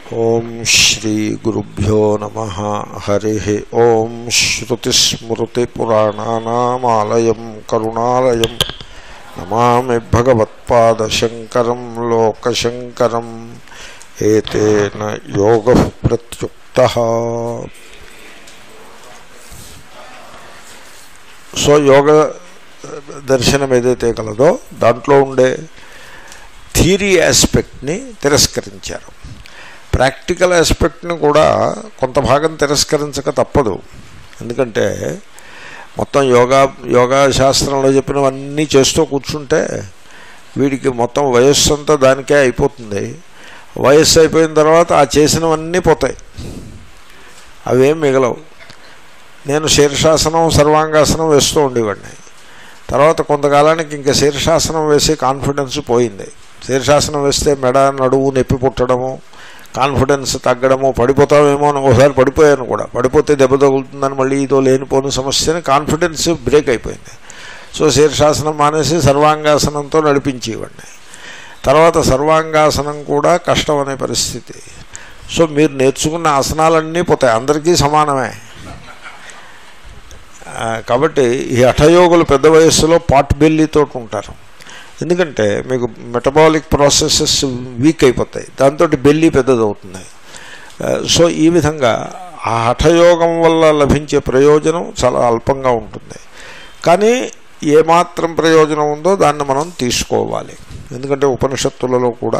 ఓం శ్రీ గురుభ్యో నమ హరి ఓం శ్రుతిస్మృతిపురాణానామాలయం కరుణాలయం నమామి భగవత్పాదశంకరం లోకశంకరం ఏతేన యోగ ప్రత్యుక్త సో యోగ దర్శనం ఏదైతే కలదో దాంట్లో ఉండే థీరీ ఆస్పెక్ట్ని తిరస్కరించారు ప్రాక్టికల్ ఆస్పెక్ట్ని కూడా కొంత భాగం తిరస్కరించక తప్పదు ఎందుకంటే మొత్తం యోగా యోగా శాస్త్రంలో చెప్పినవన్నీ చేస్తూ కూర్చుంటే వీడికి మొత్తం వయస్సు అంతా దానికే అయిపోతుంది వయస్సు అయిపోయిన తర్వాత ఆ చేసినవన్నీ పోతాయి అవేం మిగలవు నేను శీర్షాసనం సర్వాంగాసనం వేస్తూ ఉండేవాడిని తర్వాత కొంతకాలానికి ఇంకా శీర్షాసనం వేసి కాన్ఫిడెన్స్ పోయింది శీర్షాసనం వేస్తే మెడ నడువు నొప్పి పుట్టడము కాన్ఫిడెన్స్ తగ్గడము పడిపోతామేమో అని ఒకసారి పడిపోయాను కూడా పడిపోతే దెబ్బ తగులుతుందని మళ్ళీ ఇదో లేనిపోని సమస్యని కాన్ఫిడెన్స్ బ్రేక్ అయిపోయింది సో శీర్షాసనం మానేసి సర్వాంగాసనంతో నడిపించేవాడిని తర్వాత సర్వాంగాసనం కూడా కష్టం అనే పరిస్థితి సో మీరు నేర్చుకున్న ఆసనాలన్నీ పోతాయి అందరికీ సమానమే కాబట్టి ఈ హఠయోగులు పెద్ద వయస్సులో పాట్ బెల్లీతో ఉంటారు ఎందుకంటే మీకు మెటబాలిక్ ప్రాసెసెస్ వీక్ అయిపోతాయి దాంతో బెల్లీ పెద్దదవుతుంది సో ఈ విధంగా ఆ హఠయోగం వల్ల లభించే ప్రయోజనం చాలా అల్పంగా ఉంటుంది కానీ ఏమాత్రం ప్రయోజనం ఉందో దాన్ని మనం తీసుకోవాలి ఎందుకంటే ఉపనిషత్తులలో కూడా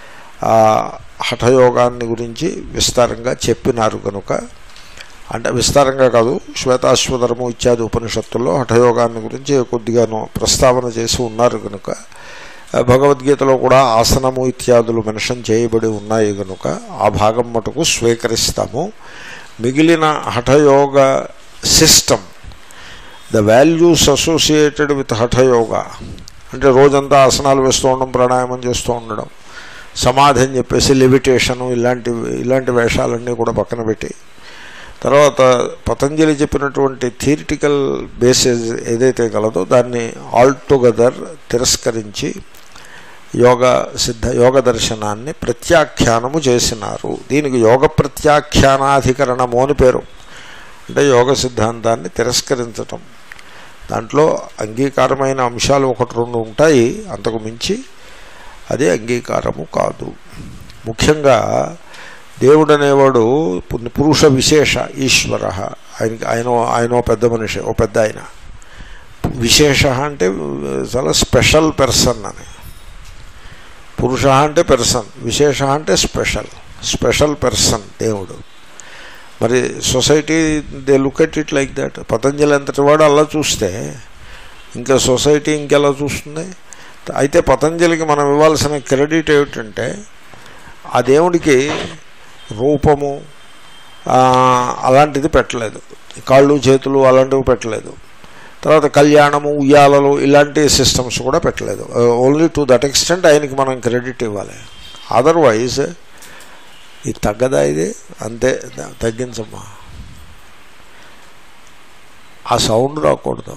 హఠయోగాన్ని గురించి విస్తారంగా చెప్పినారు కనుక అంటే విస్తారంగా కాదు శ్వేతాశ్వతరము ఇత్యాది ఉపనిషత్తుల్లో హఠయోగాన్ని గురించి కొద్దిగాను ప్రస్తావన చేసి ఉన్నారు కనుక భగవద్గీతలో కూడా ఆసనము ఇత్యాదులు మెన్షన్ చేయబడి ఉన్నాయి కనుక ఆ భాగం మటుకు స్వీకరిస్తాము మిగిలిన Hathayoga system the values associated with Hathayoga అంటే రోజంతా ఆసనాలు వేస్తూ ఉండడం ప్రాణాయామం చేస్తూ ఉండడం సమాధి అని చెప్పేసి లిమిటేషను ఇలాంటి ఇలాంటి వేషాలన్నీ కూడా పక్కన పెట్టి తర్వాత పతంజలి చెప్పినటువంటి థియరిటికల్ బేసేజ్ ఏదైతే కలదో దాన్ని ఆల్టుగెదర్ తిరస్కరించి యోగ సిద్ధ యోగ దర్శనాన్ని ప్రత్యాఖ్యానము చేసినారు దీనికి యోగ ప్రత్యాఖ్యానాధికరణము అని పేరు అంటే యోగ సిద్ధాంతాన్ని తిరస్కరించటం దాంట్లో అంగీకారమైన అంశాలు ఒకటి రెండు ఉంటాయి అంతకు మించి అదే అంగీకారము కాదు ముఖ్యంగా దేవుడు అనేవాడు పురుష విశేష ఈశ్వర ఆయనకి ఆయన ఆయన పెద్ద మనిషి ఓ పెద్ద ఆయన విశేష అంటే చాలా స్పెషల్ పెర్సన్ అని పురుష అంటే పెర్సన్ విశేష అంటే స్పెషల్ స్పెషల్ పెర్సన్ దేవుడు మరి society they look at it like that Patanjali అంతటి వాడు అలా చూస్తే ఇంకా సొసైటీ ఇంకెలా చూస్తుంది అయితే పతంజలికి మనం ఇవ్వాల్సిన క్రెడిట్ ఏమిటంటే ఆ దేవుడికి రూపము అలాంటిది పెట్టలేదు కాళ్ళు చేతులు అలాంటివి పెట్టలేదు తర్వాత కళ్యాణము ఉయ్యాలలు ఇలాంటి సిస్టమ్స్ కూడా పెట్టలేదు ఓన్లీ టు దట్ ఎక్స్టెంట్ ఆయనకి మనం క్రెడిట్ ఇవ్వాలి అదర్వైజ్ ఇది తగ్గదా ఇది అంతే తగ్గించమ్మా ఆ సౌండ్ రాకూడదు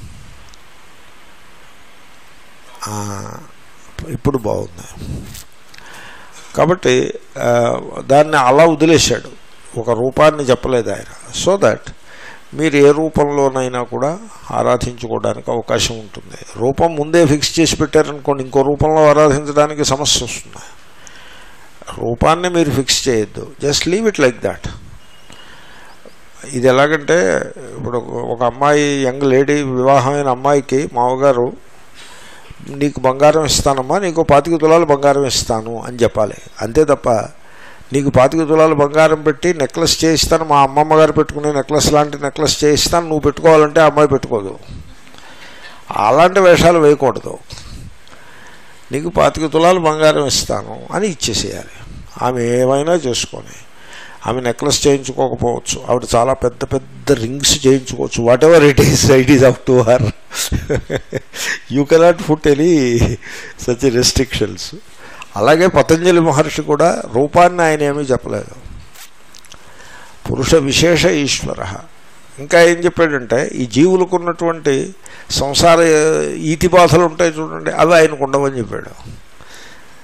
ఇప్పుడు బాగుంది కాబట్టి దాన్ని అలా వదిలేశాడు ఒక రూపాన్ని చెప్పలేదు ఆయన సో దట్ మీరు ఏ రూపంలోనైనా కూడా ఆరాధించుకోవడానికి అవకాశం ఉంటుంది రూపం ముందే ఫిక్స్ చేసి పెట్టారనుకోండి ఇంకో రూపంలో ఆరాధించడానికి సమస్య వస్తుంది రూపాన్ని మీరు ఫిక్స్ చేయొద్దు just leave it like that ఇది ఎలాగంటే ఇప్పుడు ఒక అమ్మాయి యంగ్ లేడీ వివాహమైన అమ్మాయికి మామగారు నీకు బంగారం ఇస్తానమ్మా నీకు పాతిక తులాలు బంగారం ఇస్తాను అని చెప్పాలి అంతే తప్ప నీకు పాతిక తులాలు బంగారం పెట్టి నెక్లెస్ చేయిస్తాను మా అమ్మమ్మ గారు పెట్టుకునే నెక్లెస్ లాంటి నెక్లెస్ చేయిస్తాను నువ్వు పెట్టుకోవాలంటే అమ్మాయి పెట్టుకోదు అలాంటి వేషాలు వేయకూడదు నీకు పాతిక తులాలు బంగారం ఇస్తాను అని ఇచ్చేసేయాలి ఆమె ఏమైనా చేసుకొని ఆమె నెక్లెస్ చేయించుకోకపోవచ్చు ఆవిడ చాలా పెద్ద పెద్ద రింగ్స్ చేయించుకోవచ్చు whatever it is it is up to her you cannot put any such restrictions అలాగే పతంజలి మహర్షి కూడా రూపాన్ని ఆయన ఏమీ చెప్పలేదు పురుష విశేష ఈశ్వర ఇంకా ఏం చెప్పాడంటే ఈ జీవులకు ఉన్నటువంటి సంసార ఈతి బాధలు ఉంటాయి చూడండి అవి ఆయనకు ఉండవని చెప్పాడు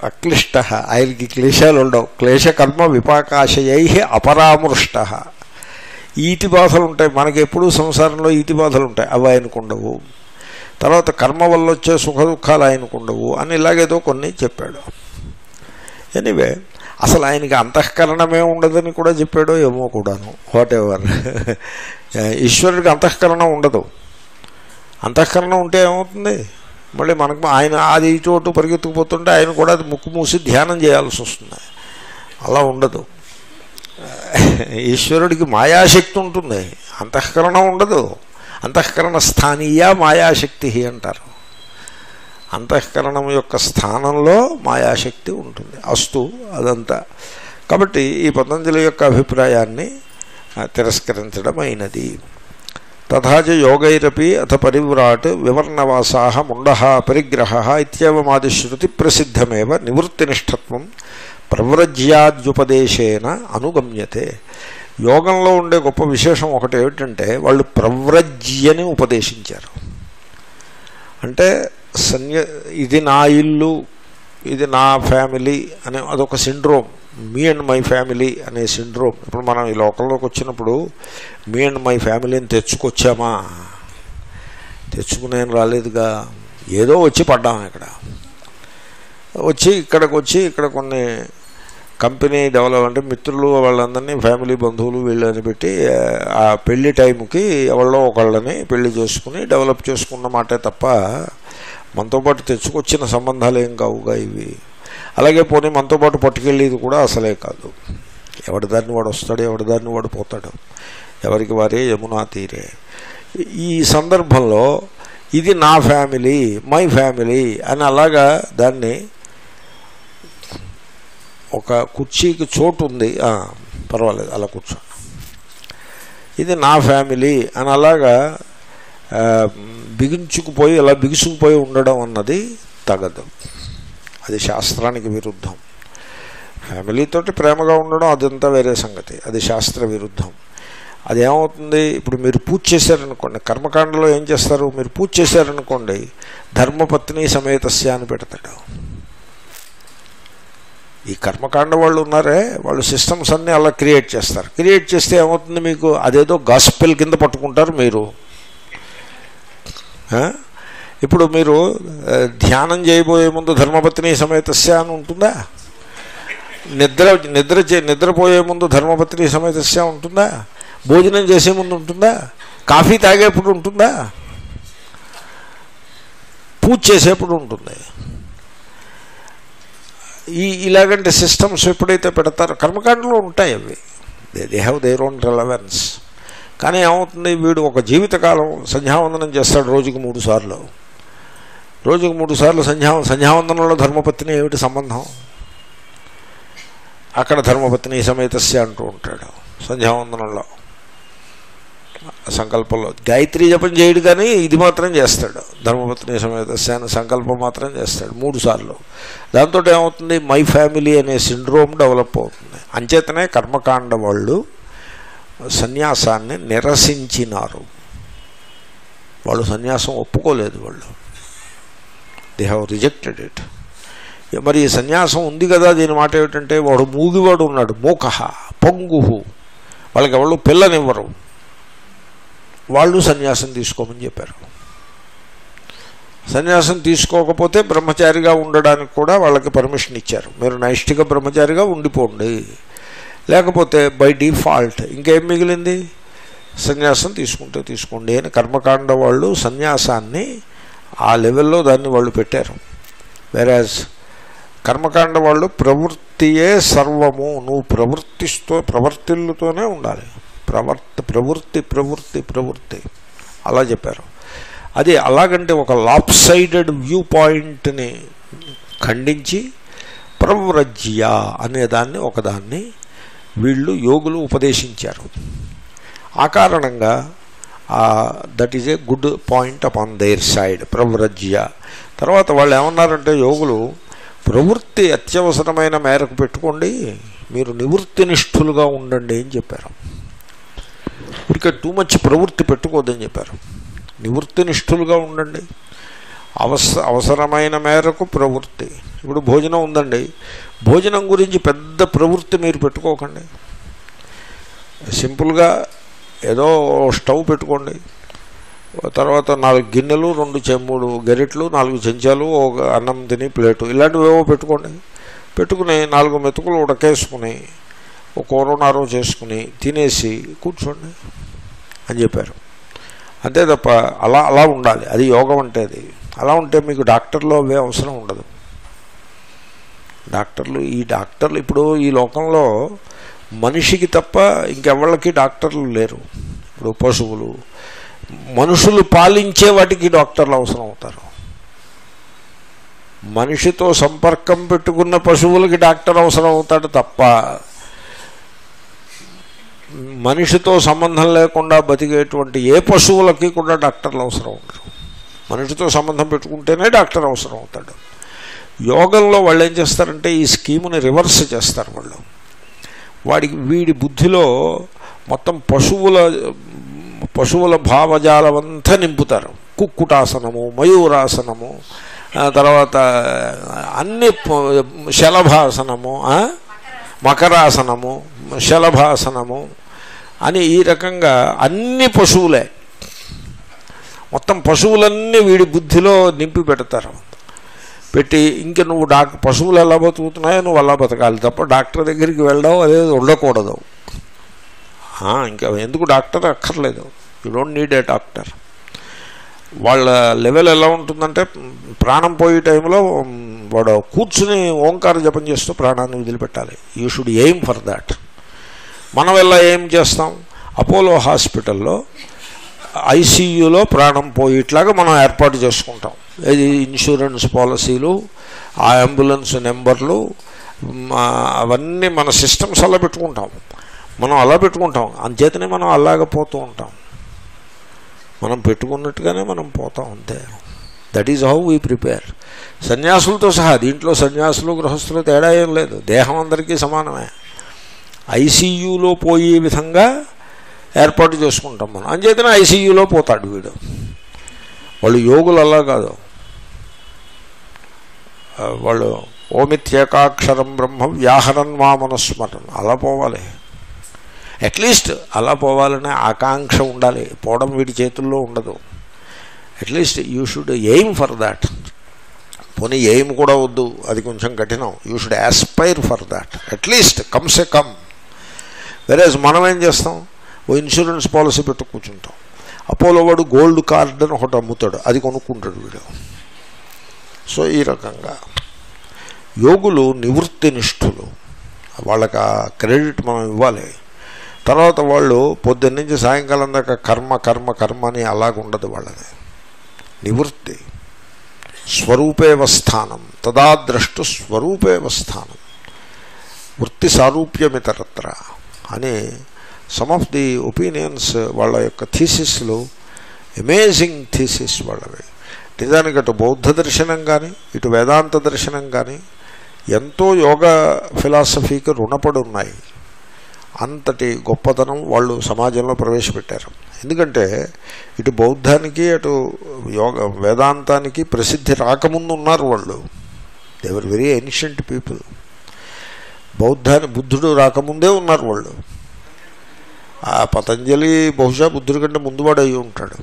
అక్లిష్ట ఆయనకి క్లేశాలు ఉండవు క్లేశకర్మ విపాకాశయై అపరామృష్ట ఈటి బాధలు ఉంటాయి మనకి ఎప్పుడూ సంసారంలో ఈటి బాధలు ఉంటాయి అవి ఆయనకు ఉండవు తర్వాత కర్మ వల్ల వచ్చే సుఖ దుఃఖాలు ఆయనకు ఉండవు అని ఇలాగేదో కొన్ని చెప్పాడు ఎనీవే అసలు ఆయనకి అంతఃకరణమే ఉండదని కూడా చెప్పాడో ఏమో కూడాను వాట్ ఎవర్ ఈశ్వరుడికి అంతఃకరణం ఉండదు అంతఃకరణం ఉంటే ఏమవుతుంది మళ్ళీ మనకు ఆయన అది చోటు పరిగెత్తుకుపోతుంటే ఆయన కూడా అది ముక్కు మూసి ధ్యానం చేయాల్సి వస్తుంది అలా ఉండదు ఈశ్వరుడికి మాయాశక్తి ఉంటుంది అంతఃకరణం ఉండదు అంతఃకరణ స్థానీయ మాయాశక్తి అంటారు అంతఃకరణం యొక్క స్థానంలో మాయాశక్తి ఉంటుంది అస్తు అదంతా కాబట్టి ఈ పతంజలి యొక్క అభిప్రాయాన్ని ఆ, తిరస్కరించడం అయినది తథాచ యోగైరపి అథ పరివ్రాట్ వివర్ణవాసా ముండ పరిగ్రహ ఇత్యేవమాదిశ్రుతి ప్రసిద్ధమేవ నివృత్తినిష్టత్వం ప్రవ్రజ్యాద్యుపదేశేన అనుగమ్యతే యోగంలో ఉండే గొప్ప విశేషం ఒకటి ఏమిటంటే వాళ్ళు ప్రవ్రజ్యని ఉపదేశించారు అంటే సన్య ఇది నా ఇల్లు ఇది నా ఫ్యామిలీ అనే అదొక syndrome me and my family అనే సిండ్రోమ్ ఇప్పుడు మనం ఈ లోకంలోకి వచ్చినప్పుడు మీ అండ్ మై ఫ్యామిలీని తెచ్చుకొచ్చామా తెచ్చుకునేం రాలేదుగా ఏదో వచ్చి పడ్డాం ఇక్కడ వచ్చి ఇక్కడికి వచ్చి ఇక్కడ కొన్ని కంపెనీ డెవలప్ అంటే మిత్రులు వాళ్ళందరినీ ఫ్యామిలీ బంధువులు వీళ్ళని పెట్టి ఆ పెళ్లి టైంకి ఎవరిలో ఒకళ్ళని పెళ్లి చేసుకుని డెవలప్ చేసుకున్న మాటే తప్ప మనతో పాటు తెచ్చుకొచ్చిన సంబంధాలు ఏం కావుగా ఇవి అలాగే పోనీ మనతో పాటు పట్టుకెళ్ళేది కూడా అసలే కాదు ఎవడి దాన్ని వాడు వస్తాడు ఎవడి దాన్ని వాడు పోతాడు ఎవరికి వారే యమునా తీరే ఈ సందర్భంలో ఇది నా ఫ్యామిలీ మై ఫ్యామిలీ అని అలాగా దాన్ని ఒక కుర్చీకి చోటు ఉంది ఆ, పర్వాలేదు అలా కూర్చో ఇది నా ఫ్యామిలీ అని అలాగా ఆ, బిగించుకుపోయి అలా బిగుసుకుపోయి ఉండడం అన్నది తగదు అది శాస్త్రానికి విరుద్ధం ఫ్యామిలీతోటి ప్రేమగా ఉండడం అదంతా వేరే సంగతి అది శాస్త్ర విరుద్ధం అదేమవుతుంది ఇప్పుడు మీరు పూజ చేశారనుకోండి కర్మకాండలో ఏం చేస్తారు మీరు పూజ చేశారనుకోండి ధర్మపత్ని సమేతస్య అని పెడతాడు ఈ కర్మకాండ వాళ్ళు ఉన్నారే వాళ్ళు సిస్టమ్స్ అన్నీ అలా క్రియేట్ చేస్తారు క్రియేట్ చేస్తే ఏమవుతుంది మీకు అదేదో గాస్పెల్ కింద పట్టుకుంటారు మీరు ఆ? ఇప్పుడు మీరు ఆ, ధ్యానం చేయబోయే ముందు ధర్మపత్ని సమేతస్య అని ఉంటుందా నిద్ర నిద్ర చే- నిద్రపోయే ముందు ధర్మపత్ని సమేతస్య ఉంటుందా భోజనం చేసే ముందు ఉంటుందా కాఫీ తాగేప్పుడు ఉంటుందా పూజ చేసేప్పుడు ఉంటుంది ఈ ఇలాగంటే సిస్టమ్స్ ఎప్పుడైతే పెడతారో కర్మకాండలో ఉంటాయి అవి they they have their own relevance కానీ ఏమవుతుంది వీడు ఒక జీవితకాలం సంధ్యావందనం చేస్తాడు రోజుకు మూడు సార్లు రోజుకు మూడు సార్లు సంధ్యా సంధ్యావందనంలో ధర్మపత్ని ఏమిటి సంబంధం అక్కడ ధర్మపత్ని సమేతస్య అంటూ ఉంటాడు సంధ్యావందనంలో సంకల్పంలో గాయత్రి జపం చేయడు కానీ ఇది మాత్రం చేస్తాడు ధర్మపత్ని సమేతస్య అని సంకల్పం మాత్రం చేస్తాడు మూడు సార్లు దాంతో ఏమవుతుంది మై ఫ్యామిలీ అనే సిండ్రోమ్ డెవలప్ అవుతుంది అంచేతనే కర్మకాండ వాళ్ళు సన్యాసాన్ని నిరసించినారు వాళ్ళు సన్యాసం ఒప్పుకోలేదు వాళ్ళు దే హ్యావ్ రిజెక్టెడ్ ఇట్ మరి ఈ సన్యాసం ఉంది కదా దీని మాట ఏమిటంటే వాడు మూగివాడు ఉన్నాడు మూకహ పొంగుహు వాళ్ళకి ఎవరు పిల్లనివ్వరు వాళ్ళు సన్యాసం తీసుకోమని చెప్పారు సన్యాసం తీసుకోకపోతే బ్రహ్మచారిగా ఉండడానికి కూడా వాళ్ళకి పర్మిషన్ ఇచ్చారు మీరు నైష్టిక బ్రహ్మచారిగా ఉండిపోండి లేకపోతే బై డిఫాల్ట్ ఇంకేం మిగిలింది సన్యాసం తీసుకుంటే తీసుకోండి అని కర్మకాండ వాళ్ళు సన్యాసాన్ని ఆ లెవెల్లో దాన్ని వాళ్ళు పెట్టారు వెరాజ్ కర్మకాండ వాళ్ళు ప్రవృత్తియే సర్వము నువ్వు ప్రవృత్తిస్తూ ప్రవర్తిల్లుతోనే ఉండాలి ప్రవర్తి ప్రవృత్తి ప్రవృత్తి ప్రవృత్తి అలా చెప్పారు అది అలాగంటే ఒక లాప్ సైడెడ్ వ్యూ పాయింట్ని ఖండించి ప్రవ్రజ్య అనే దాన్ని ఒకదాన్ని వీళ్ళు యోగులు ఉపదేశించారు ఆ కారణంగా that is a good point up on their side ప్రవ్రజ్య తర్వాత వాళ్ళు ఏమన్నారంటే యోగులు ప్రవృత్తి అత్యవసరమైన మేరకు పెట్టుకోండి మీరు నివృత్తినిష్ఠులుగా ఉండండి అని చెప్పారు ఇక టూ మచ్ ప్రవృత్తి పెట్టుకోవద్దని చెప్పారు నివృత్తినిష్ఠులుగా ఉండండి అవస అవసరమైన మేరకు ప్రవృత్తి ఇప్పుడు భోజనం ఉందండి భోజనం గురించి పెద్ద ప్రవృత్తి మీరు పెట్టుకోకండి సింపుల్గా ఏదో స్టవ్ పెట్టుకోండి తర్వాత నాలుగు గిన్నెలు రెండు చెమ్ముడు గరిట్లు నాలుగు చెంచాలు ఒక అన్నం తిని ప్లేటు ఇలాంటివి ఏవో పెట్టుకోండి పెట్టుకుని నాలుగు మెతుకులు ఉడకేసుకుని ఒక కూరనారో చేసుకుని తినేసి కూర్చోండి అని చెప్పారు అంతే తప్ప అలా అలా ఉండాలి అది యోగం అంటే అది అలా ఉంటే మీకు డాక్టర్లో అవే అవసరం ఉండదు డాక్టర్లు ఈ డాక్టర్లు ఇప్పుడు ఈ లోకంలో మనిషికి తప్ప ఇంకెవళ్ళకి డాక్టర్లు లేరు ఇప్పుడు పశువులు మనుషులు పాలించే వాటికి డాక్టర్లు అవసరం అవుతారు మనిషితో సంపర్కం పెట్టుకున్న పశువులకి డాక్టర్ అవసరం అవుతాడు తప్ప మనిషితో సంబంధం లేకుండా బతికేటువంటి ఏ పశువులకి కూడా డాక్టర్లు అవసరం ఉండరు మనిషితో సంబంధం పెట్టుకుంటేనే డాక్టర్ అవసరం అవుతాడు యోగంలో వాళ్ళు ఏం చేస్తారంటే ఈ స్కీముని రివర్స్ చేస్తారు వాళ్ళు వాడికి వీడి బుద్ధిలో మొత్తం పశువుల పశువుల భావజాలం అంతా నింపుతారు కుక్కుటాసనము మయూరాసనము ఆ తర్వాత అన్ని ప- శలభాసనము ఆ? మకరాసనము శలభాసనము అని ఈ రకంగా అన్ని పశువులే మొత్తం పశువులన్నీ వీడి బుద్ధిలో నింపి పెడతారు పెట్టి ఇంక నువ్వు డాక్ పశువులు ఎలా బతుకుతున్నాయో నువ్వు అలా బతకాలి తప్ప డాక్టర్ దగ్గరికి వెళ్ళడం అదే ఉండకూడదు ఆ, ఇంకా ఎందుకు డాక్టర్ అక్కర్లేదు you don't need a doctor వాళ్ళ లెవెల్ ఎలా ఉంటుందంటే ప్రాణం పోయే టైంలో మ్, వాడు కూర్చుని ఓంకార జపం చేస్తూ ప్రాణాన్ని వదిలిపెట్టాలి you should aim for that మనం ఎలా ఏం చేస్తాం అపోలో హాస్పిటల్లో ఐసీయూలో ప్రాణం పోయేట్లాగా మనం ఏర్పాటు చేసుకుంటాం ఇది ఇన్సూరెన్స్ పాలసీలు ఆ అంబులెన్స్ నెంబర్లు మ్, అవన్నీ మన సిస్టమ్స్ అలా పెట్టుకుంటాం మనం అలా పెట్టుకుంటాం అంచేతనే మనం అలాగ పోతూ ఉంటాం మనం పెట్టుకున్నట్టుగానే మనం పోతాం అంతే that is how we prepare సన్యాసులతో సహా దీంట్లో సన్యాసులు గృహస్థులు తేడా ఏం లేదు దేహం అందరికీ సమానమే ఐసీయూలో పోయే విధంగా ఏర్పాటు చేసుకుంటాం మనం అంచేతనే ఐసీయూలో పోతాడు వీడు వాళ్ళు యోగులు అలా కాదు ఆ, వాళ్ళు ఓమిత్యేకాక్షరం బ్రహ్మ వ్యాహరన్ వామనస్మరణ అలా పోవాలి అట్లీస్ట్ అలా పోవాలనే ఆకాంక్ష ఉండాలి పోవడం వీడి చేతుల్లో ఉండదు at least you should aim for that పోనీ ఎయిమ్ కూడా వద్దు అది కొంచెం కఠినం you should aspire for that at least కమ్సే కమ్ వెరేజ్ మనం ఏం చేస్తాం ఓ ఇన్సూరెన్స్ పాలసీ పెట్టు కూర్చుంటాం అపోలో వాడు గోల్డ్ కార్డ్ అని ఒకటి అమ్ముతాడు అది కొనుక్కుంటాడు వీడు సో ఈ రకంగా యోగులు నివృత్తి నిష్ఠులు వాళ్ళకి ఆ క్రెడిట్ మనం ఇవ్వాలి తర్వాత వాళ్ళు పొద్దున్న నుంచి సాయంకాలం దాకా కర్మ కర్మ కర్మ అని అలాగుండదు వాళ్ళది నివృత్తి స్వరూపేవ స్థానం తదా ద్రష్టు స్వరూపేవ స్థానం వృత్తి సారూప్యమితరత్ర అని సమ్ ఆఫ్ ది ఒపీనియన్స్ వాళ్ళ యొక్క థీసిస్లు అమేజింగ్ థీసిస్ వాళ్ళవి నిజానికి అటు బౌద్ధ దర్శనం కానీ ఇటు వేదాంత దర్శనం కానీ ఎంతో యోగ ఫిలాసఫీకి రుణపడి ఉన్నాయి అంతటి గొప్పతనం వాళ్ళు సమాజంలో ప్రవేశపెట్టారు ఎందుకంటే ఇటు బౌద్ధానికి అటు యోగ వేదాంతానికి ప్రసిద్ధి రాకముందు ఉన్నారు వాళ్ళు దేవర్ వెరీ ఏన్షియంట్ పీపుల్ బౌద్ధాన్ని బుద్ధుడు రాకముందే ఉన్నారు వాళ్ళు ఆ పతంజలి బహుశా బుద్ధుడి కంటే ముందువాడు అయి ఉంటాడు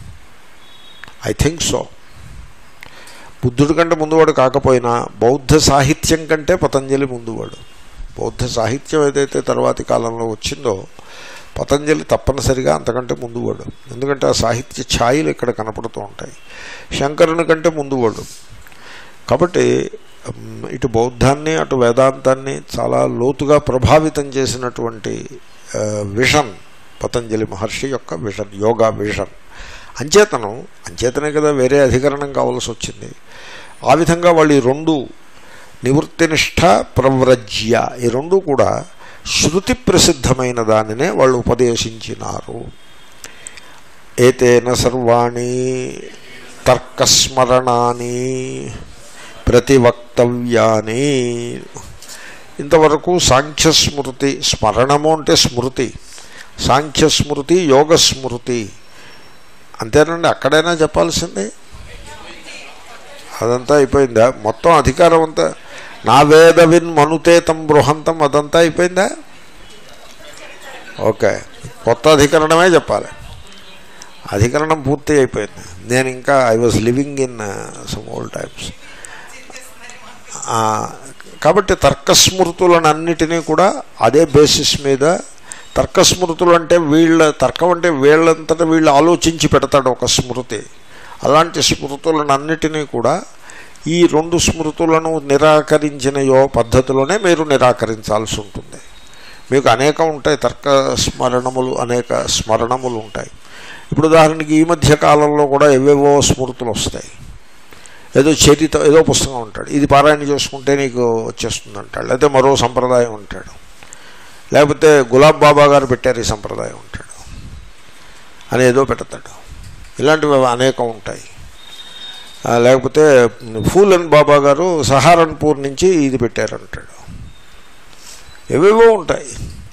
ఐ థింక్ సో బుద్ధుడి కంటే ముందువాడు కాకపోయినా బౌద్ధ సాహిత్యం కంటే పతంజలి ముందువాడు బౌద్ధ సాహిత్యం ఏదైతే తర్వాతి కాలంలో వచ్చిందో పతంజలి తప్పనిసరిగా అంతకంటే ముందువాడు ఎందుకంటే ఆ సాహిత్య ఛాయలు ఇక్కడ కనపడుతూ ఉంటాయి శంకరుని కంటే ముందువాడు కాబట్టి ఉమ్, ఇటు బౌద్ధాన్ని అటు వేదాంతాన్ని చాలా లోతుగా ప్రభావితం చేసినటువంటి ఆ, విషన్ పతంజలి మహర్షి యొక్క విషన్ యోగా విషన్ అంచేతనం అంచేతనే కదా వేరే అధికరణం కావాల్సి వచ్చింది ఆ విధంగా వాళ్ళు ఈ రెండు నివృత్తినిష్ట ప్రవ్రజ్య ఈ రెండు కూడా శృతి ప్రసిద్ధమైన దానినే వాళ్ళు ఉపదేశించినారు ఏతేన సర్వాణి తర్కస్మరణాన్ని ప్రతివక్తవ్యాని ఇంతవరకు సాంఖ్యస్మృతి స్మరణము అంటే స్మృతి సాంఖ్యస్మృతి యోగస్మృతి అంతేనండి అక్కడైనా చెప్పాల్సిందే అదంతా అయిపోయిందా మొత్తం అధికారం అంతా నా వేద విన్ మనుతేతం బృహంతం అదంతా అయిపోయిందా ఓకే కొత్త అధికరణమే చెప్పాలి అధికరణం పూర్తి అయిపోయింది నేను ఇంకా I was living in some old times కాబట్టి తర్కస్మృతులను అన్నిటినీ కూడా అదే బేసిస్ మీద తర్కస్మృతులు అంటే వీళ్ళ తర్కం అంటే వీళ్ళంతటా వీళ్ళు ఆలోచించి పెడతాడు ఒక స్మృతి అలాంటి స్మృతులను అన్నిటినీ కూడా ఈ రెండు స్మృతులను నిరాకరించిన యో పద్ధతిలోనే మీరు నిరాకరించాల్సి ఉంటుంది మీకు అనేకం ఉంటాయి తర్క స్మరణములు అనేక స్మరణములు ఉంటాయి ఇప్పుడు ఉదాహరణకి ఈ మధ్య కాలంలో కూడా ఏవేవో స్మృతులు వస్తాయి ఏదో చరిత ఏదో పుస్తకం ఉంటాడు ఇది పారాయణ చేసుకుంటే నీకు వచ్చేస్తుంది అంటాడు లేకపోతే మరో సంప్రదాయం ఉంటాడు లేకపోతే గులాబ్ బాబా గారు పెట్టారు ఈ సంప్రదాయం ఉంటాడు అని ఏదో పెడతాడు ఇలాంటివి అనేకం ఉంటాయి ఆ, లేకపోతే ఫూల్ అండ్ బాబా గారు సహారన్పూర్ నుంచి ఇది పెట్టారంటాడు ఏవేవో ఉంటాయి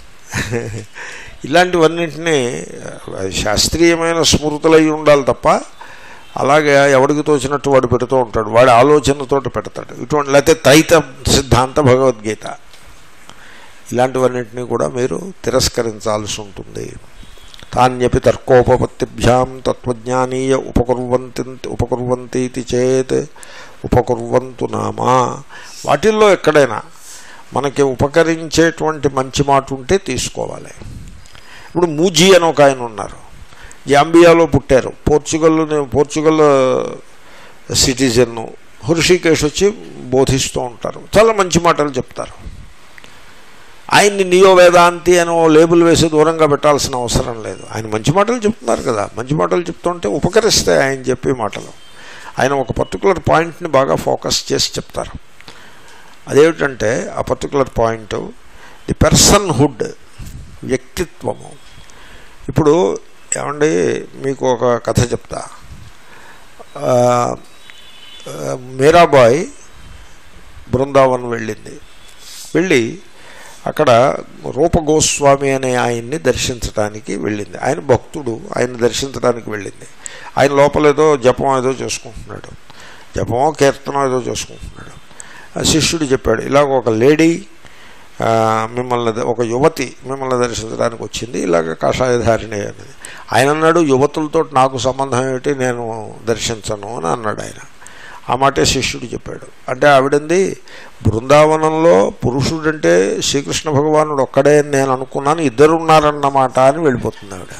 ఇలాంటివన్నింటినీ ఆ, శాస్త్రీయమైన స్మృతులు అయి ఉండాలి తప్ప అలాగే ఎవడికి తోచినట్టు వాడు పెడుతూ ఉంటాడు వాడి ఆలోచనతోటి పెడతాడు ఇటువంటి లేకపోతే తైత సిద్ధాంత భగవద్గీత ఇలాంటివన్నింటినీ కూడా మీరు తిరస్కరించాల్సి ఉంటుంది తాన్యపి తర్కోపపత్తిభ్యాం తత్వజ్ఞానీయ ఉపకుర్వంతి ఉపకుర్వంతీతి చేత్ ఉపకుర్వంతు నామా వాటిల్లో ఎక్కడైనా మనకి ఉపకరించేటువంటి మంచి మాట ఉంటే తీసుకోవాలి ఇప్పుడు మూజీ అని ఒక ఆయన ఉన్నారు జాంబియాలో పుట్టారు పోర్చుగల్ పోర్చుగల్ సిటిజన్ హృషికేశ్ వచ్చి బోధిస్తూ ఉంటారు చాలా మంచి మాటలు చెప్తారు ఆయన్ని నియో వేదాంతి అని ఓ లేబుల్ వేసి దూరంగా పెట్టాల్సిన అవసరం లేదు ఆయన మంచి మాటలు చెప్తున్నారు కదా మంచి మాటలు చెప్తుంటే ఉపకరిస్తాయి ఆయన చెప్పే మాటలు ఆయన ఒక పర్టికులర్ పాయింట్ని బాగా ఫోకస్ చేసి చెప్తారు అదేమిటంటే ఆ particular point the personhood వ్యక్తిత్వము ఇప్పుడు ఏమండి మీకు ఒక కథ చెప్తా ఆ, ఆ, మీరాబాయ్ బృందావన్ వెళ్ళింది వెళ్ళి అక్కడ రూపగోస్వామి అనే ఆయన్ని దర్శించడానికి వెళ్ళింది ఆయన భక్తుడు ఆయన దర్శించడానికి వెళ్ళింది ఆయన లోపల ఏదో జపం ఏదో చేసుకుంటున్నాడు జపమో కీర్తనం ఏదో చేసుకుంటున్నాడు ఆ శిష్యుడు చెప్పాడు ఇలాగ ఒక లేడీ ఆ, మిమ్మల్ని ద- ఒక యువతి మిమ్మల్ని దర్శించడానికి వచ్చింది ఇలాగ కాషాయధారిణి అనేది ఆయన అన్నాడు యువతులతో నాకు సంబంధం ఏమిటి నేను దర్శించను అని అన్నాడు ఆయన ఆ మాటే శిష్యుడు చెప్పాడు అంటే ఆవిడంది బృందావనంలో పురుషుడంటే శ్రీకృష్ణ భగవానుడు ఒక్కడే అని నేను అనుకున్నాను ఇద్దరు ఉన్నారన్నమాట అని వెళ్ళిపోతుంది ఆవిడ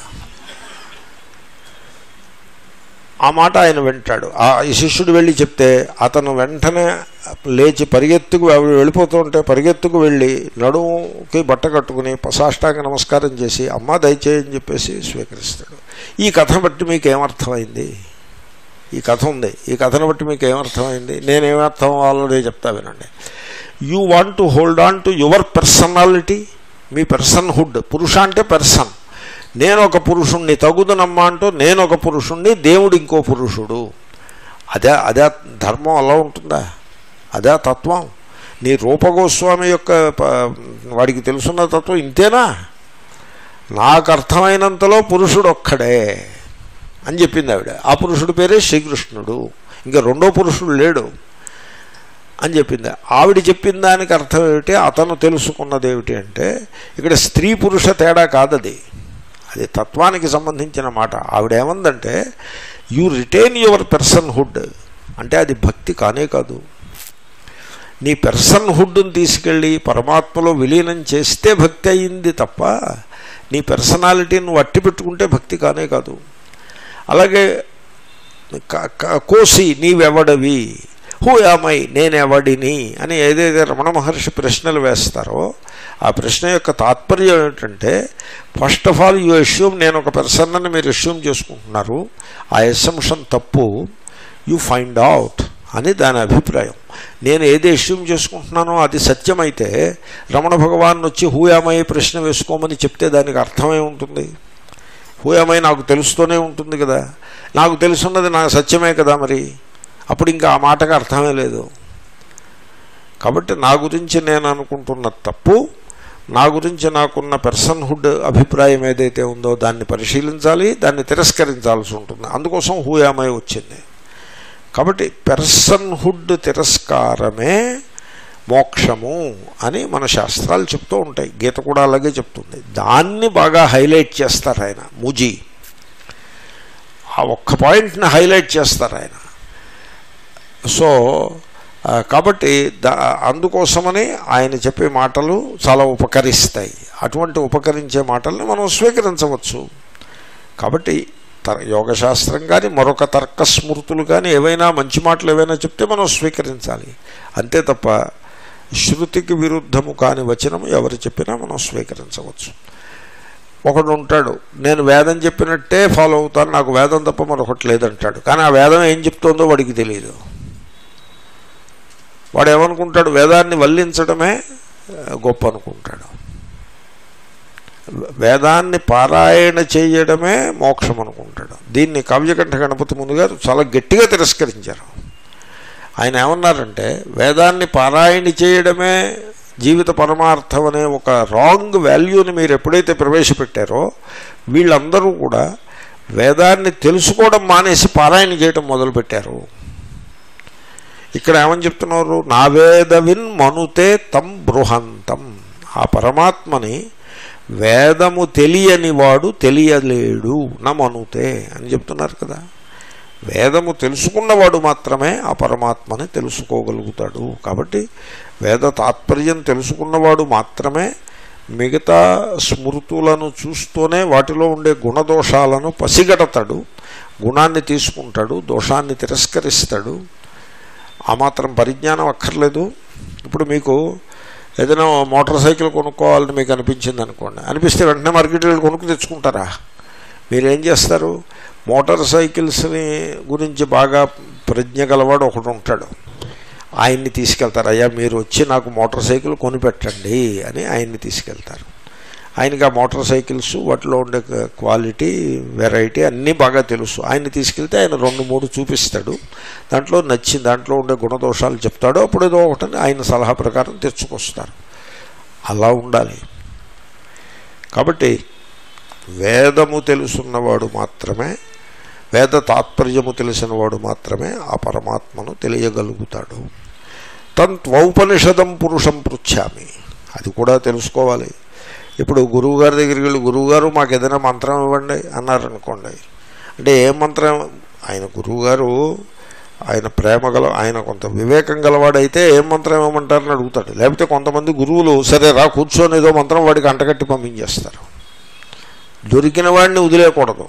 ఆ మాట ఆయన వింటాడు ఆ ఈ శిష్యుడు వెళ్ళి చెప్తే అతను వెంటనే లేచి పరిగెత్తుకు ఆవిడ వెళ్ళిపోతూ ఉంటే పరిగెత్తుకు వెళ్ళి నడుముకి బట్ట కట్టుకుని సాష్టాంగ నమస్కారం చేసి అమ్మ దయచేయని చెప్పేసి స్వీకరిస్తాడు ఈ కథను బట్టి మీకు ఏమర్థమైంది ఈ కథ ఉంది ఈ కథను బట్టి మీకు ఏమర్థమైంది నేనేమర్థం ఆల్రెడీ చెప్తా వినండి you want to hold on to your personality మీ పర్సన్ హుడ్ పురుష అంటే పర్సన్ నేను ఒక పురుషుణ్ణి తగుదనమ్మా అంటూ నేను ఒక పురుషుణ్ణి దేవుడు ఇంకో పురుషుడు అదే అదే ధర్మం అలా ఉంటుందా అదే తత్వం నీ రూపగోస్వామి యొక్క ప- వాడికి తెలుసున్న తత్వం ఇంతేనా నాకు అర్థమైనంతలో పురుషుడు ఒక్కడే అని చెప్పింది ఆవిడ ఆ పురుషుడి పేరే శ్రీకృష్ణుడు ఇంకా రెండో పురుషుడు లేడు అని చెప్పింది ఆవిడ చెప్పిన దానికి అర్థం ఏమిటి అతను తెలుసుకున్నది ఏమిటి అంటే ఇక్కడ స్త్రీ పురుష తేడా కాదది అది తత్వానికి సంబంధించిన మాట ఆవిడ ఏమందంటే యూ రిటైన్ యువర్ పర్సన్హుడ్ అంటే అది భక్తి కానే కాదు నీ పర్సన్హుడ్ని తీసుకెళ్ళి పరమాత్మలో విలీనం చేస్తే భక్తి అయింది తప్ప నీ పర్సనాలిటీని నువ్వు అట్టి పెట్టుకుంటే భక్తి కానే కాదు అలాగే క- క- కోసి నీవెవడవి హూ యామై నేనెవడిని అని ఏదైతే రమణ మహర్షి ప్రశ్నలు వేస్తారో ఆ ప్రశ్న యొక్క తాత్పర్యం ఏమిటంటే first of all you assume నేను ఒక పర్సన్ అని మీరు అస్యూమ్ చేసుకుంటున్నారు ఆ ఎస్సంషన్ తప్పు యూ ఫైండ్ అవుట్ అని దాని అభిప్రాయం నేను ఏది అస్యూమ్ చేసుకుంటున్నానో అది సత్యమైతే రమణ భగవాన్ వచ్చి హూయామై ప్రశ్న వేసుకోమని చెప్తే దానికి అర్థమే ఉంటుంది హూయమై నాకు తెలుస్తూనే ఉంటుంది కదా నాకు తెలుసున్నది నాకు సత్యమే కదా మరి అప్పుడు ఇంకా ఆ మాటకు అర్థమే లేదు కాబట్టి నా గురించి నేను అనుకుంటున్న తప్పు నా గురించి నాకున్న పర్సన్హుడ్ అభిప్రాయం ఏదైతే ఉందో దాన్ని పరిశీలించాలి దాన్ని తిరస్కరించాల్సి ఉంటుంది అందుకోసం హూయామై వచ్చింది కాబట్టి పెర్సన్హుడ్ తిరస్కారమే మోక్షము అని మన శాస్త్రాలు చెప్తూ ఉంటాయి గీత కూడా అలాగే చెప్తుంది దాన్ని బాగా హైలైట్ చేస్తారు ఆయన ముజీ ఆ ఒక్క పాయింట్ని హైలైట్ చేస్తారు ఆయన సో ఆ, కాబట్టి దా అందుకోసమని ఆయన చెప్పే మాటలు చాలా ఉపకరిస్తాయి అటువంటి ఉపకరించే మాటల్ని మనం స్వీకరించవచ్చు కాబట్టి త యోగశాస్త్రం కానీ మరొక తర్క స్మృతులు కానీ ఏవైనా మంచి మాటలు ఏవైనా చెప్తే మనం స్వీకరించాలి అంతే తప్ప శృతికి విరుద్ధము కాని వచనం ఎవరు చెప్పినా మనం స్వీకరించవచ్చు ఒకడు ఉంటాడు నేను వేదం చెప్పినట్టే ఫాలో అవుతాను నాకు వేదం తప్ప మరొకటి లేదంటాడు కానీ ఆ వేదం ఏం చెప్తుందో వాడికి తెలియదు వాడు ఏమనుకుంటాడు వేదాన్ని వల్లించడమే ఆ, గొప్ప అనుకుంటాడు వేదాన్ని పారాయణ చేయడమే మోక్షం అనుకుంటాడు దీన్ని కావ్యకంఠ గణపతి ముందు గారు చాలా గట్టిగా తిరస్కరించారు ఆయన ఏమన్నారంటే వేదాన్ని పారాయణ చేయడమే జీవిత పరమార్థం అనే ఒక రాంగ్ వాల్యూని మీరు ఎప్పుడైతే ప్రవేశపెట్టారో వీళ్ళందరూ కూడా వేదాన్ని తెలుసుకోవడం మానేసి పారాయణ చేయడం మొదలుపెట్టారు ఇక్కడ ఏమని చెప్తున్నారు నా వేదవిన్ మనుతే తం బృహంతం ఆ పరమాత్మని వేదము తెలియని వాడు తెలియలేడు నా మనుతే అని చెప్తున్నారు కదా వేదము తెలుసుకున్నవాడు మాత్రమే ఆ పరమాత్మని తెలుసుకోగలుగుతాడు కాబట్టి వేద తాత్పర్యం తెలుసుకున్నవాడు మాత్రమే మిగతా స్మృతులను చూస్తూనే వాటిలో ఉండే గుణదోషాలను పసిగడతాడు గుణాన్ని తీసుకుంటాడు దోషాన్ని తిరస్కరిస్తాడు ఆ మాత్రం పరిజ్ఞానం అక్కర్లేదు ఇప్పుడు మీకు ఏదైనా మోటార్ సైకిల్ కొనుక్కోవాలని మీకు అనిపించింది అనుకోండి అనిపిస్తే వెంటనే మార్కెట్ వెళ్ళి కొనుక్కు తెచ్చుకుంటారా మీరేం చేస్తారు మోటార్ సైకిల్స్ని గురించి బాగా ప్రజ్ఞ గలవాడు ఒకడు ఉంటాడు ఆయన్ని తీసుకెళ్తారు అయ్యా మీరు వచ్చి నాకు మోటార్ సైకిల్ కొనిపెట్టండి అని ఆయన్ని తీసుకెళ్తారు ఆయనకి ఆ మోటార్ సైకిల్స్ వాటిలో ఉండే క్వాలిటీ వెరైటీ అన్నీ బాగా తెలుసు ఆయన్ని తీసుకెళ్తే ఆయన రెండు మూడు చూపిస్తాడు దాంట్లో నచ్చిన దాంట్లో ఉండే గుణదోషాలు చెప్తాడు అప్పుడు ఏదో ఒకటి ఆయన సలహా ప్రకారం తెచ్చుకొస్తారు అలా ఉండాలి కాబట్టి వేదము తెలుసున్నవాడు మాత్రమే వేద తాత్పర్యము తెలిసినవాడు మాత్రమే ఆ పరమాత్మను తెలియగలుగుతాడు తంత్వౌపనిషదం పురుషం పృచ్ఛామి అది కూడా తెలుసుకోవాలి ఇప్పుడు గురువుగారి దగ్గరికి వెళ్ళి గురువుగారు మాకు ఏదైనా మంత్రం ఇవ్వండి అన్నారనుకోండి అంటే ఏ మంత్రం ఆయన గురువుగారు ఆయన ప్రేమ గల ఆయన కొంత వివేకం గలవాడైతే ఏం మంత్రం ఇవ్వమంటారని అడుగుతాడు లేకపోతే కొంతమంది గురువులు సరే రా కూర్చొని ఏదో మంత్రం వాడికి అంటగట్టి పంపించేస్తారు దొరికిన వాడిని వదిలేయకూడదు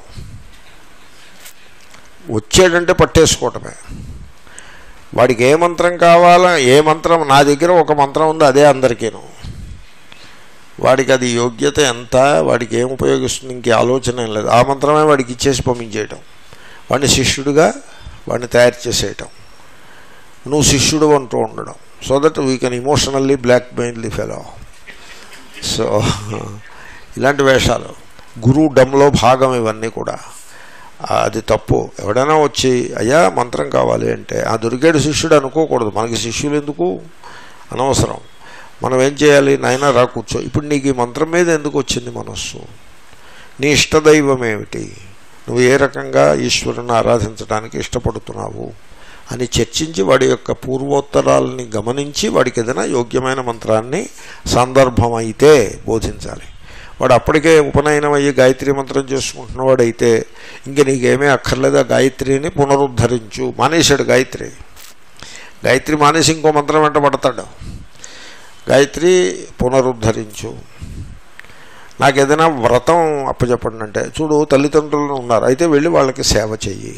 వచ్చాడంటే పట్టేసుకోవటమే వాడికి ఏ మంత్రం కావాలా ఏ మంత్రం నా దగ్గర ఒక మంత్రం ఉంది అదే అందరికీను వాడికి అది యోగ్యత ఎంత వాడికి ఏం ఉపయోగిస్తుంది ఇంకే ఆలోచన ఏం లేదు ఆ మంత్రమే వాడికి ఇచ్చేసి పంపించేయటం వాడిని శిష్యుడిగా వాడిని తయారు చేసేయటం నువ్వు శిష్యుడు అంటూ ఉండడం so that we can emotionally blackmail the fellow so ఇలాంటి వేషాలు గురువు డమ్లో భాగం ఇవన్నీ కూడా అది తప్పు ఎవడైనా వచ్చి అయ్యా మంత్రం కావాలి అంటే ఆ దొరికాడు శిష్యుడు అనుకోకూడదు మనకి శిష్యులు ఎందుకు అనవసరం మనం ఏం చేయాలి నాయన రా కూర్చో ఇప్పుడు నీకు ఈ మంత్రం మీద ఎందుకు వచ్చింది మనస్సు నీ ఇష్టదైవం ఏమిటి నువ్వు ఏ రకంగా ఈశ్వరుని ఆరాధించడానికి ఇష్టపడుతున్నావు అని చర్చించి వాడి యొక్క పూర్వోత్తరాలని గమనించి వాడికి ఏదైనా యోగ్యమైన మంత్రాన్ని సందర్భం అయితే బోధించాలి వాడు అప్పటికే ఉపనయనం అయ్యి గాయత్రి మంత్రం చేసుకుంటున్నవాడైతే ఇంక నీకేమీ అక్కర్లేదు ఆ గాయత్రిని పునరుద్ధరించు మానేశాడు గాయత్రి గాయత్రి మానేసి ఇంకో మంత్రం వెంట పడతాడు గాయత్రి పునరుద్ధరించు నాకు ఏదైనా వ్రతం అప్పచెప్పండి అంటే చూడు తల్లిదండ్రులు ఉన్నారు అయితే వెళ్ళి వాళ్ళకి సేవ చెయ్యి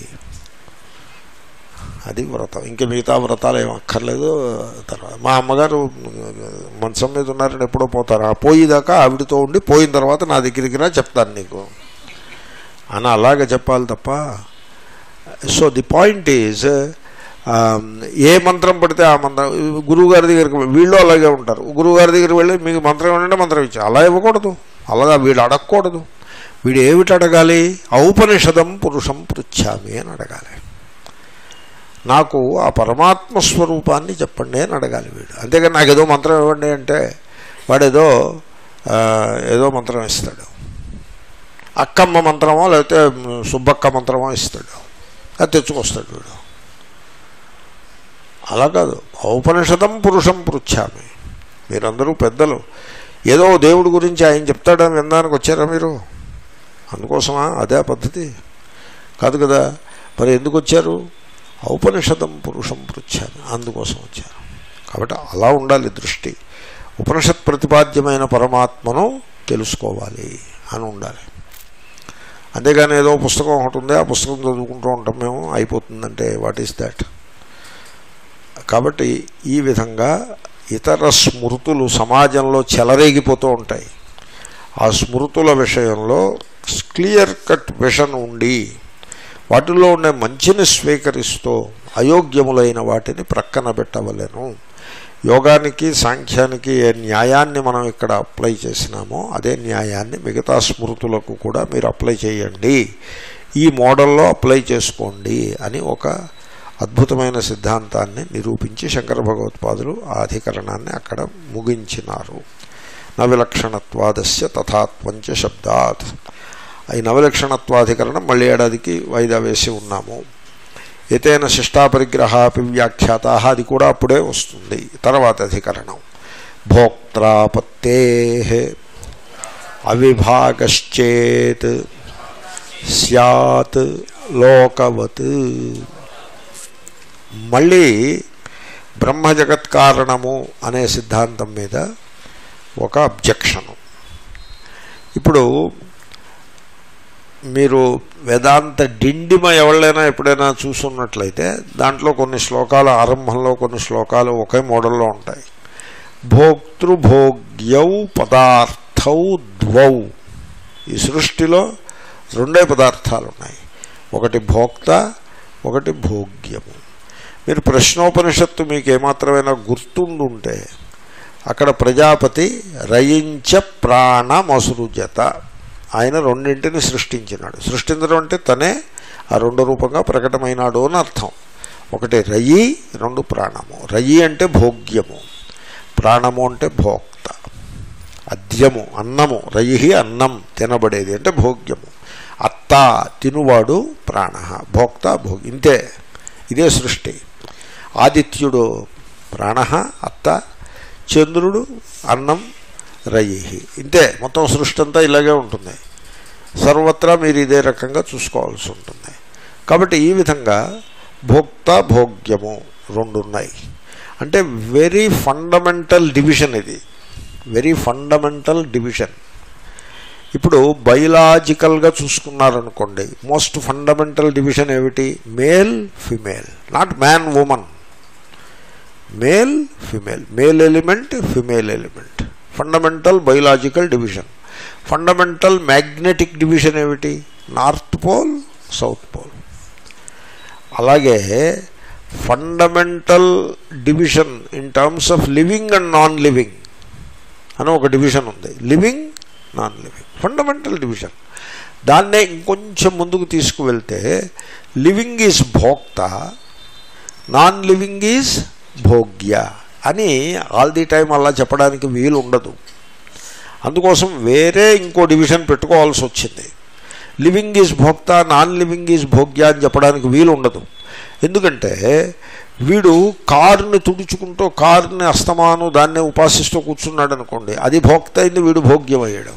అది వ్రతం ఇంకా మిగతా వ్రతాలు ఏం అక్కర్లేదు తర్వాత మా అమ్మగారు మంచం మీద ఉన్నారని ఎప్పుడో పోతారు ఆ పోయేదాకా ఆవిడతో ఉండి పోయిన తర్వాత నా దగ్గరికి రా చెప్తాను నీకు అని అలాగే చెప్పాలి తప్ప సో ది పాయింట్ ఈజ్ ఏ మంత్రం పడితే ఆ మంత్రం గురువుగారి దగ్గరికి వీళ్ళు అలాగే ఉంటారు గురువుగారి దగ్గరికి వెళ్ళి మీకు మంత్రం ఏమంటే మంత్రం ఇచ్చారు అలా ఇవ్వకూడదు అలాగా వీడు అడగకూడదు వీడు ఏమిటి అడగాలి ఔపనిషదం పురుషం పృచ్ఛామి అని అడగాలి నాకు ఆ పరమాత్మ స్వరూపాన్ని చెప్పండి అని అడగాలి వీడు అంతేగాని నాకు ఏదో మంత్రం ఇవ్వండి అంటే వాడేదో ఏదో మంత్రం ఇస్తాడు అక్కమ్మ మంత్రమో లేకపోతే సుబ్బక్క మంత్రమో ఇస్తాడు అది తెచ్చుకొస్తాడు వీడు అలా కాదు ఔపనిషదం పురుషం పృచ్ఛామి మీరందరూ పెద్దలు ఏదో దేవుడి గురించి ఆయన చెప్తాడని వినడానికి వచ్చారా మీరు అందుకోసమా అదే పద్ధతి కాదు కదా మరి ఎందుకు వచ్చారు ఔపనిషదం పురుషం పృచ్ఛామి అందుకోసం వచ్చారు కాబట్టి అలా ఉండాలి దృష్టి ఉపనిషత్ ప్రతిపాద్యమైన పరమాత్మను తెలుసుకోవాలి అని ఉండాలి అంతేగాని ఏదో పుస్తకం ఒకటి ఉంది ఆ పుస్తకం చదువుకుంటూ ఉంటాం మేము అయిపోతుందంటే వాట్ ఈస్ దాట్ కాబట్టి ఈ విధంగా ఇతర స్మృతులు సమాజంలో చెలరేగిపోతూ ఉంటాయి ఆ స్మృతుల విషయంలో క్లియర్ కట్ విషన్ ఉండి వాటిలో ఉండే మంచిని స్వీకరిస్తూ అయోగ్యములైన వాటిని ప్రక్కన పెట్టవలేను యోగానికి సాంఖ్యానికి ఏ న్యాయాన్ని మనం ఇక్కడ అప్లై చేసినామో అదే న్యాయాన్ని మిగతా స్మృతులకు కూడా మీరు అప్లై చేయండి ఈ మోడల్లో అప్లై చేసుకోండి అని ఒక అద్భుతమైన సిద్ధాంతాన్ని నిరూపించి శంకర భగవత్పాదులు ఆ అధికరణాన్ని అక్కడ ముగించినారు నవిలక్షణత్వాదస్య తథాత్వంచ శబ్దాత్ ఈ నవలక్షణత్వాధికరణం మళ్ళీ ఏడాదికి వాయిదా వేసి ఉన్నాము ఏతైన శిష్టాపరిగ్రహాపి వ్యాఖ్యాత అది కూడా అప్పుడే వస్తుంది తర్వాత అధికరణం భోక్త్రాపత్తే అవిభాగశ్చేత్ సత్ లోకవత్ మళ్ళీ బ్రహ్మ జగత్ కారణము అనే సిద్ధాంతం మీద ఒక అబ్జెక్షను ఇప్పుడు మీరు వేదాంత డిండిమ ఎవళ్ళైనా ఎప్పుడైనా చూసున్నట్లయితే దాంట్లో కొన్ని శ్లోకాలు ఆరంభంలో కొన్ని శ్లోకాలు ఒకే మోడల్లో ఉంటాయి భోక్తృభోగ్యౌ పదార్థౌ ద్వౌ ఈ సృష్టిలో రెండే పదార్థాలు ఉన్నాయి ఒకటి భోక్త ఒకటి భోగ్యము మీరు ప్రశ్నోపనిషత్తు మీకు ఏమాత్రమైనా గుర్తుండుంటే అక్కడ ప్రజాపతి రయించ ప్రాణమసృజత ఆయన రెండింటిని సృష్టించినాడు సృష్టించడం అంటే తనే ఆ రెండు రూపంగా ప్రకటమైనాడు అని అర్థం ఒకటి రయి రెండు ప్రాణము రయి అంటే భోగ్యము ప్రాణము అంటే భోక్త అద్యము అన్నము రయి అన్నం తినబడేది అంటే భోగ్యము అత్త తినువాడు ప్రాణ భోక్త భోగ్ ఇంతే ఇదే సృష్టి ఆదిత్యుడు ప్రాణ అత్త చంద్రుడు అన్నం రయి ఇంతే మొత్తం సృష్టి అంతా ఇలాగే ఉంటుంది సర్వత్రా మీరు ఇదే రకంగా చూసుకోవాల్సి ఉంటుంది కాబట్టి ఈ విధంగా భోక్త భోగ్యము రెండు ఉన్నాయి అంటే వెరీ ఫండమెంటల్ డివిజన్ ఇది వెరీ ఫండమెంటల్ డివిజన్ ఇప్పుడు బయలాజికల్గా చూసుకున్నారనుకోండి మోస్ట్ ఫండమెంటల్ డివిజన్ ఏమిటి male female not man woman male female male element female element fundamental biological division fundamental magnetic division ఏమిటి నార్త్ పోల్ సౌత్ పోల్ అలాగే fundamental division in terms of living and non living అని ఒక డివిజన్ ఉంది living non living fundamental division దాన్నే ఇంకొంచెం ముందుకు తీసుకువెళ్తే లివింగ్ ఈజ్ భోక్త నాన్ లివింగ్ ఈజ్ భోగ్య అని ఆల్ ది టైం అలా చెప్పడానికి వీలు ఉండదు అందుకోసం వేరే ఇంకో డివిజన్ పెట్టుకోవాల్సి వచ్చింది లివింగ్ ఈజ్ భోక్త నాన్ లివింగ్ ఈజ్ భోగ్య అని చెప్పడానికి వీలు ఉండదు ఎందుకంటే వీడు కారుని తుడుచుకుంటూ కారుని అస్తమాను దాన్ని ఉపాసిస్తూ కూర్చున్నాడు అనుకోండి అది భోక్త అయింది వీడు భోగ్యం అయ్యాడు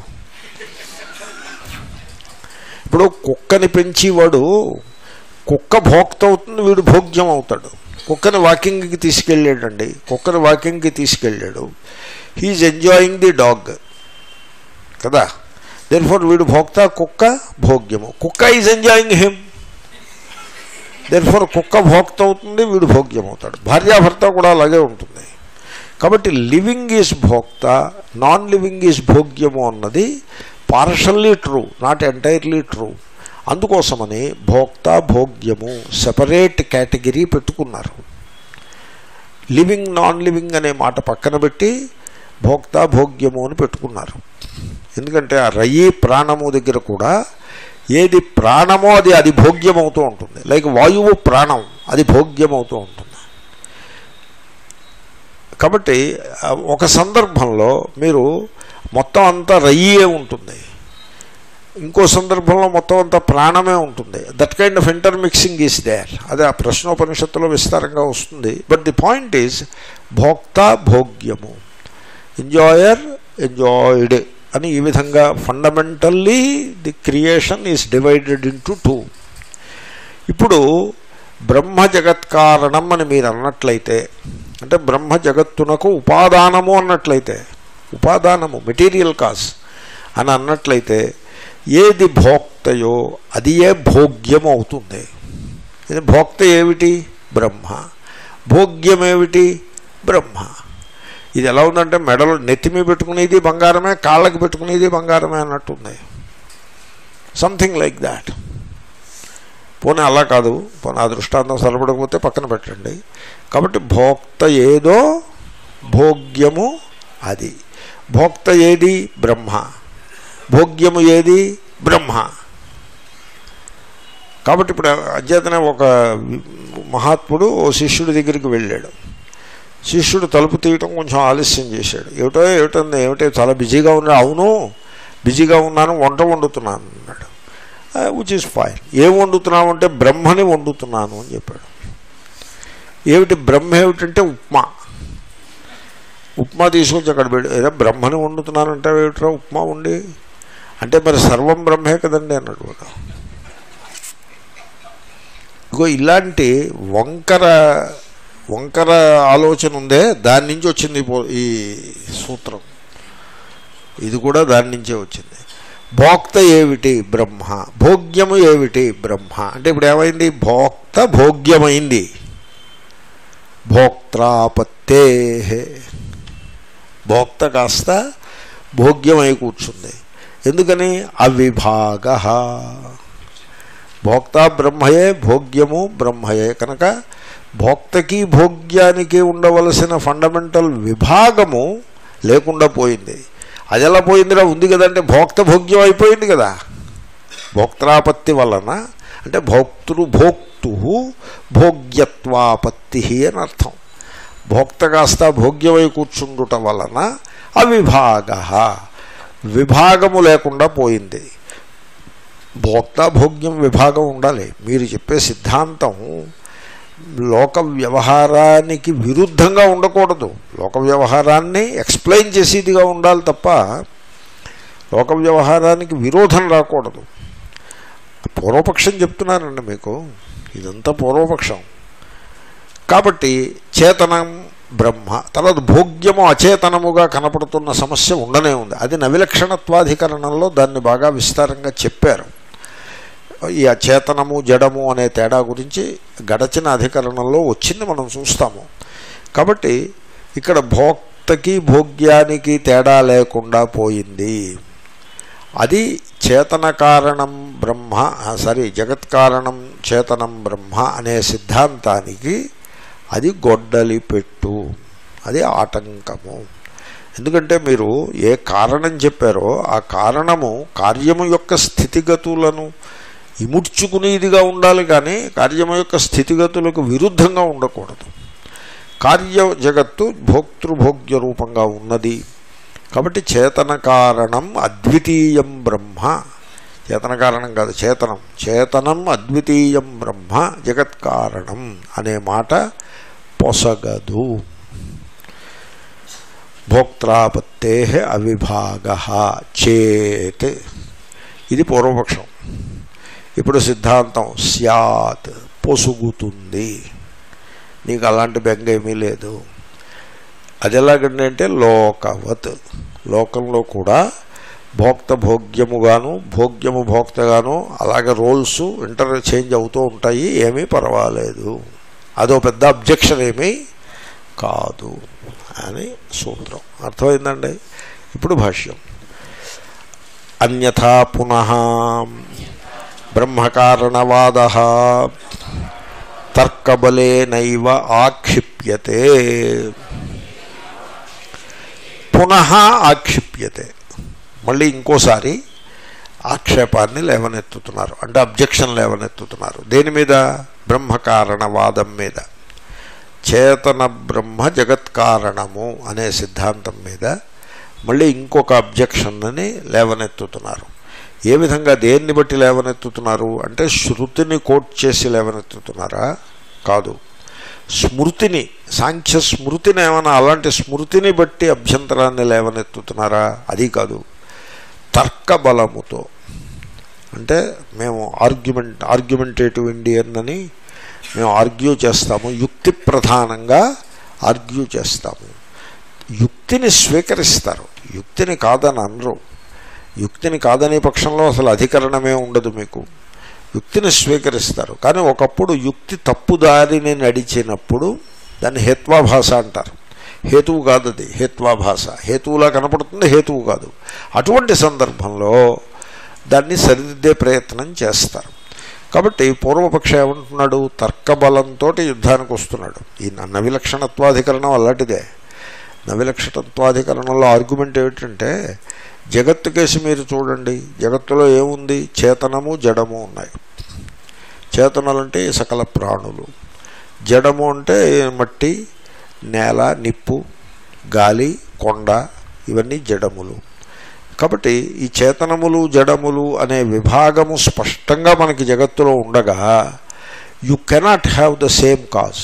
ఇప్పుడు కుక్కని పెంచి వాడు కుక్క భోక్త అవుతుంది వీడు భోగ్యం అవుతాడు కుక్కని వాకింగ్కి తీసుకెళ్ళాడండి కుక్కని వాకింగ్కి తీసుకెళ్ళాడు హీఈస్ ఎంజాయింగ్ ది డాగ్ కదా దెన్ ఫోర్ వీడు భోక్త కుక్క భోగ్యము కుక్క is enjoying him therefore కుక్క భోక్త అవుతుంది వీడు భోగ్యం అవుతాడు భార్యాభర్త కూడా అలాగే ఉంటుంది కాబట్టి లివింగ్ ఈజ్ భోక్త నాన్ లివింగ్ ఈజ్ భోగ్యము అన్నది partially true not entirely true అందుకోసమని భోక్త భోగ్యము సెపరేట్ కేటగిరీ పెట్టుకున్నారు లివింగ్ నాన్ లివింగ్ అనే మాట పక్కన పెట్టి భోక్త భోగ్యము అని పెట్టుకున్నారు ఎందుకంటే ఆ రయ్యి ప్రాణము దగ్గర కూడా ఏది ప్రాణమో అది అది భోగ్యమవుతూ ఉంటుంది లైక్ వాయువు ప్రాణం అది భోగ్యమవుతూ ఉంటుంది కాబట్టి ఒక సందర్భంలో మీరు మొత్తం అంతా రయ్యే ఉంటుంది ఇంకో సందర్భంలో మొత్తం అంతా ప్రాణమే ఉంటుంది that kind of intermixing is there అదే ఆ ప్రశ్నోపనిషత్తులో విస్తారంగా వస్తుంది బట్ ది పాయింట్ ఈజ్ భోక్త భోగ్యము ఎంజాయర్ ఎంజాయిడ్ అని ఈ విధంగా fundamentally the creation is divided into two ఇప్పుడు బ్రహ్మ జగత్కారణం అని మీరు అన్నట్లయితే అంటే బ్రహ్మ జగత్తునకు ఉపాదానము అన్నట్లయితే ఉపాదానము మెటీరియల్ కాజ్ అని అన్నట్లయితే ఏది భోక్తయో అది ఏ భోగ్యం అవుతుంది ఇది భోక్త ఏమిటి బ్రహ్మ భోగ్యం ఏమిటి బ్రహ్మ ఇది ఎలా ఉందంటే మెడలు నెత్తిమి పెట్టుకునేది బంగారమే కాళ్ళకి పెట్టుకునేది బంగారమే అన్నట్టుంది సంథింగ్ లైక్ దాట్ పోనీ అలా కాదు పోనీ ఆ దృష్టాంతం సరిపడకపోతే పక్కన పెట్టండి కాబట్టి భోక్త ఏదో భోగ్యము అది భోక్త ఏది బ్రహ్మ భోగ్యము ఏది బ్రహ్మ కాబట్టి ఇప్పుడు అధ్యతనే ఒక మహాత్ముడు ఓ శిష్యుడి దగ్గరికి వెళ్ళాడు శిష్యుడు తలుపు తీయటం కొంచెం ఆలస్యం చేశాడు ఏమిటో ఏమిటో ఏమిటో చాలా బిజీగా ఉన్నా అవును బిజీగా ఉన్నాను వంట వండుతున్నాను అన్నాడు విచ్ ఇస్ ఫైన్ ఏం వండుతున్నావు అంటే బ్రహ్మని వండుతున్నాను అని చెప్పాడు ఏమిటి బ్రహ్మ ఏమిటంటే ఉప్మా ఉప్మా తీసుకొచ్చి అక్కడ పెడు ఏదో బ్రహ్మని వండుతున్నాను అంటే ఏమిట్రా ఉప్మా ఉండి అంటే మరి సర్వం బ్రహ్మే కదండి అన్నాడు వాడు ఇగో ఇలాంటి వంకర వంకర ఆలోచన ఉందే దాని నుంచి వచ్చింది ఈ సూత్రం ఇది కూడా దాని నుంచే వచ్చింది భోక్త ఏమిటి బ్రహ్మ భోగ్యము ఏమిటి బ్రహ్మ అంటే ఇప్పుడు ఏమైంది భోక్త భోగ్యమైంది భోక్త్రాపత్తే భోక్త కాస్త భోగ్యమై కూర్చుంది ఎందుకని అవిభాగ భోక్త బ్రహ్మయే భోగ్యము బ్రహ్మయే కనుక భోక్తకి భోగ్యానికి ఉండవలసిన ఫండమెంటల్ విభాగము లేకుండా పోయింది అది ఎలా పోయిందిరా ఉంది కదంటే భోక్త భోగ్యం అయిపోయింది కదా భోక్తాపత్తి వలన అంటే భోక్తృ భోక్తు భోగ్యత్వాపత్తి అని అర్థం భోక్త కాస్త భోగ్యమై కూర్చుండుట వలన అవిభాగ విభాగము లేకుండా పోయింది భోక్త భోగ్యం విభాగం ఉండాలి మీరు చెప్పే సిద్ధాంతం లోక వ్యవహారానికి విరుద్ధంగా ఉండకూడదు లోక వ్యవహారాన్ని ఎక్స్ప్లెయిన్ చేసేదిగా ఉండాలి తప్ప లోక వ్యవహారానికి విరోధం రాకూడదు పూర్వపక్షం చెప్తున్నానండి మీకు ఇదంతా పూర్వపక్షం కాబట్టి చేతనం బ్రహ్మ తర్వాత భోగ్యము అచేతనముగా కనపడుతున్న సమస్య ఉండనే ఉంది అది నవిలక్షణత్వాధికరణంలో దాన్ని బాగా విస్తారంగా చెప్పారు ఈ అచేతనము జడము అనే తేడా గురించి గడచిన అధికరణంలో వచ్చింది మనం చూస్తాము కాబట్టి ఇక్కడ భోక్తకి భోగ్యానికి తేడా లేకుండా పోయింది అది చేతన కారణం బ్రహ్మ సారీ జగత్ కారణం చేతనం బ్రహ్మ అనే సిద్ధాంతానికి అది గొడ్డలి పెట్టు అది ఆటంకము ఎందుకంటే మీరు ఏ కారణం చెప్పారో ఆ కారణము కార్యము యొక్క స్థితిగతులను ఇముడ్చుకునేదిగా ఉండాలి కానీ కార్యము యొక్క స్థితిగతులకు విరుద్ధంగా ఉండకూడదు కార్య జగత్తు భోక్తృభోగ్య రూపంగా ఉన్నది కాబట్టి చేతన కారణం అద్వితీయం బ్రహ్మ చేతన కారణం కాదు చేతనం చేతనం అద్వితీయం బ్రహ్మ జగత్కారణం అనే మాట పొసగదు భోక్తాపత్తే అవిభాగ చేత్ ఇది పూర్వపక్షం ఇప్పుడు సిద్ధాంతం స్యాత్ పొసుగుతుంది నీకు అలాంటి బెంగ ఏమీ లేదు అది ఎలాగండి అంటే లోకవత్ లోకంలో కూడా భోక్త భోగ్యముగాను భోగ్యము భోక్తగాను అలాగే రోల్స్ ఇంటర్ చేంజ్ అవుతూ ఉంటాయి ఏమీ పర్వాలేదు అదో పెద్ద అబ్జెక్షన్ ఏమీ కాదు అని సూత్రం అర్థమైందండి ఇప్పుడు భాష్యం అన్యథా పునః బ్రహ్మకారణవాద తర్కబలేనైవ ఆక్షిప్యతే పునః ఆక్షిప్యతే మళ్ళీ ఇంకోసారి ఆక్షేపాన్ని లేవనెత్తుతున్నారు అంటే అబ్జెక్షన్ లేవనెత్తుతున్నారు దేని మీద బ్రహ్మకారణవాదం మీద చేతన బ్రహ్మ జగత్కారణము అనే సిద్ధాంతం మీద మళ్ళీ ఇంకొక అబ్జెక్షన్ని లేవనెత్తుతున్నారు ఏ విధంగా దేన్ని బట్టి లేవనెత్తుతున్నారు అంటే శృతిని కోట్ చేసి లేవనెత్తుతున్నారా కాదు స్మృతిని సాంఖ్య స్మృతిని ఏమైనా అలాంటి స్మృతిని బట్టి అభ్యంతరాన్ని లేవనెత్తుతున్నారా అది కాదు తర్క బలముతో అంటే మేము ఆర్గ్యుమెంట్ ఆర్గ్యుమెంటేటివ్ ఇండియన్ అని మేము ఆర్గ్యూ చేస్తాము యుక్తి ప్రధానంగా ఆర్గ్యూ చేస్తాము యుక్తిని స్వీకరిస్తారు యుక్తిని కాదని అనరు యుక్తిని కాదనే పక్షంలో అసలు అధికరణమే ఉండదు మీకు యుక్తిని స్వీకరిస్తారు కానీ ఒకప్పుడు యుక్తి తప్పుదారిని నడిచినప్పుడు దాన్ని హేత్వాభాష అంటారు హేతువు కాదు అది హేత్వాభాష హేతువులా కనపడుతుంది హేతువు కాదు అటువంటి సందర్భంలో దాన్ని సరిదిద్దే ప్రయత్నం చేస్తారు కాబట్టి పూర్వపక్ష ఏమంటున్నాడు తర్కబలంతో యుద్ధానికి వస్తున్నాడు ఈ నవిలక్షణత్వాధికరణం అలాంటిదే నవిలక్షణత్వాధికరణంలో ఆర్గ్యుమెంట్ ఏమిటంటే జగత్తు కేసు మీరు చూడండి జగత్తులో ఏముంది చేతనము జడము ఉన్నాయి చేతనలంటే సకల ప్రాణులు జడము అంటే మట్టి నేల నిప్పు గాలి కొండ ఇవన్నీ జడములు కాబట్టి ఈ చేతనములు జడములు అనే విభాగము స్పష్టంగా మనకి జగత్తులో ఉండగా you cannot have the same cause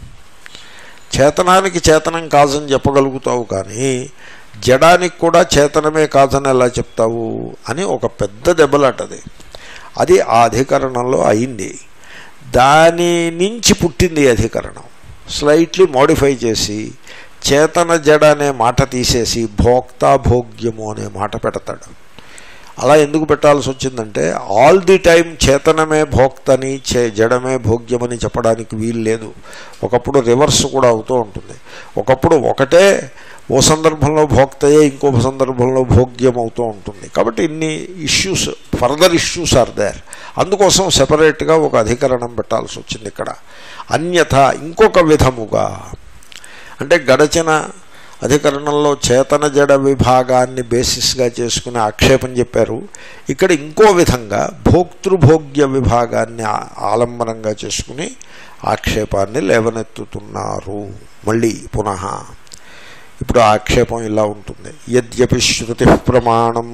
చేతనానికి చేతనం కాజని చెప్పగలుగుతావు కానీ జడానికి కూడా చేతనమే కాదని ఎలా చెప్తావు అని ఒక పెద్ద దెబ్బలాటది అది ఆ అధికరణంలో అయింది దాని నుంచి పుట్టింది ఈ అధికరణం స్లైట్లీ మోడిఫై చేసి చేతన జడ అనే మాట తీసేసి భోక్తా భోగ్యము అనే మాట పెడతాడు అలా ఎందుకు పెట్టాల్సి వచ్చిందంటే ఆల్ ది టైం చేతనమే భోక్తని చే జడమే భోగ్యమని చెప్పడానికి వీలు లేదు ఒకప్పుడు రివర్స్ కూడా అవుతూ ఉంటుంది ఒకప్పుడు ఒకటే ఓ సందర్భంలో భోక్తయే ఇంకో సందర్భంలో భోగ్యం అవుతూ ఉంటుంది కాబట్టి ఇన్ని issues further issues are there అందుకోసం సెపరేట్గా ఒక అధికరణం పెట్టాల్సి వచ్చింది ఇక్కడ అన్యథ ఇంకొక విధముగా అంటే గడచిన అధికరణంలో చేతన జడ విభాగాన్ని బేసిస్గా చేసుకుని ఆక్షేపం చెప్పారు ఇక్కడ ఇంకో విధంగా భోక్తృభోగ్య విభాగాన్ని ఆ- ఆలంబనంగా చేసుకుని ఆక్షేపాన్ని లేవనెత్తుతున్నారు మళ్ళీ పునః ఇప్పుడు ఆ ఆక్షేపం ఇలా ఉంటుంది యద్యపి శృతి ప్రమాణం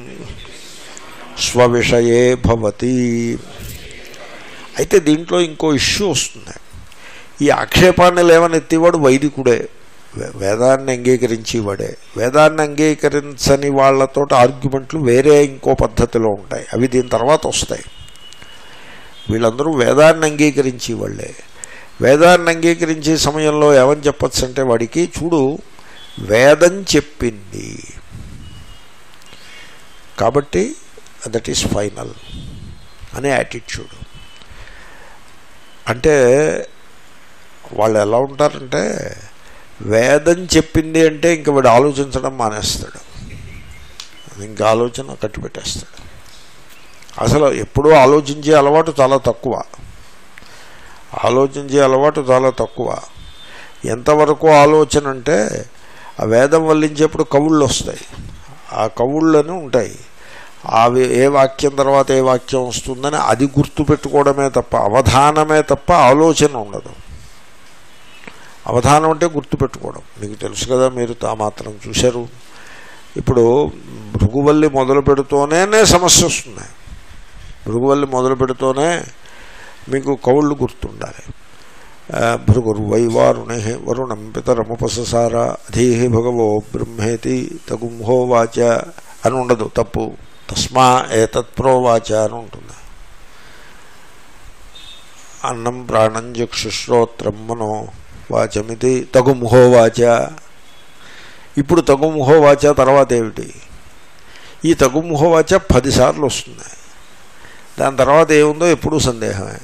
స్వవిషయే భవతి అయితే దీంట్లో ఇంకో ఇష్యూ వస్తుంది ఈ ఆక్షేపాన్ని లేవనెత్తివాడు వైదికుడే వే- వేదాన్ని అంగీకరించేవాడే వేదాన్ని అంగీకరించని వాళ్ళతో ఆర్గ్యుమెంట్లు వేరే ఇంకో పద్ధతిలో ఉంటాయి అవి దీని తర్వాత వస్తాయి వీళ్ళందరూ వేదాన్ని అంగీకరించే వాళ్ళే వేదాన్ని అంగీకరించే సమయంలో ఏమని చెప్పచ్చు అంటే వాడికి చూడు వేదం చెప్పింది కాబట్టి దట్ ఈస్ ఫైనల్ అనే యాటిట్యూడ్ అంటే వాళ్ళు ఎలా ఉంటారంటే వేదం చెప్పింది అంటే ఇంక వీడు ఆలోచించడం మానేస్తాడు ఇంకా ఆలోచన కట్టిపెట్టేస్తాడు అసలు ఎప్పుడూ ఆలోచించే అలవాటు చాలా తక్కువ ఆలోచించే అలవాటు చాలా తక్కువ ఎంతవరకు ఆలోచన అంటే ఆ వేదం వల్లించేప్పుడు కవుళ్ళు వస్తాయి ఆ కవుళ్ళని ఉంటాయి అవి ఏ వాక్యం తర్వాత ఏ వాక్యం వస్తుందని అది గుర్తుపెట్టుకోవడమే తప్ప అవధానమే తప్ప ఆలోచన ఉండదు అవధానం అంటే గుర్తుపెట్టుకోవడం మీకు తెలుసు కదా మీరు ఆ మాత్రం చూశారు ఇప్పుడు భృగువల్లి మొదలు పెడుతూనే సమస్య వస్తుంది భృగువల్లి మొదలు పెడుతూనే మీకు కవుళ్ళు గుర్తుండాలి ఆ, భృగుర్వైవారుణి వరుణం పితరముపససార అధీహి భగవో బ్రహ్మేతి తగుంహోవాచ అని ఉండదు తప్పు తస్మా ఏతత్ప్రోవాచ అని ఉంటుంది అన్నం ప్రాణం చక్షుశ్రోత్రం మనో వాచమితి తగుముహోవాచ ఇప్పుడు తగుముహోవాచ తర్వాత ఏమిటి ఈ తగుముహోవాచ పదిసార్లు వస్తుంది దాని తర్వాత ఏముందో ఎప్పుడూ సందేహమే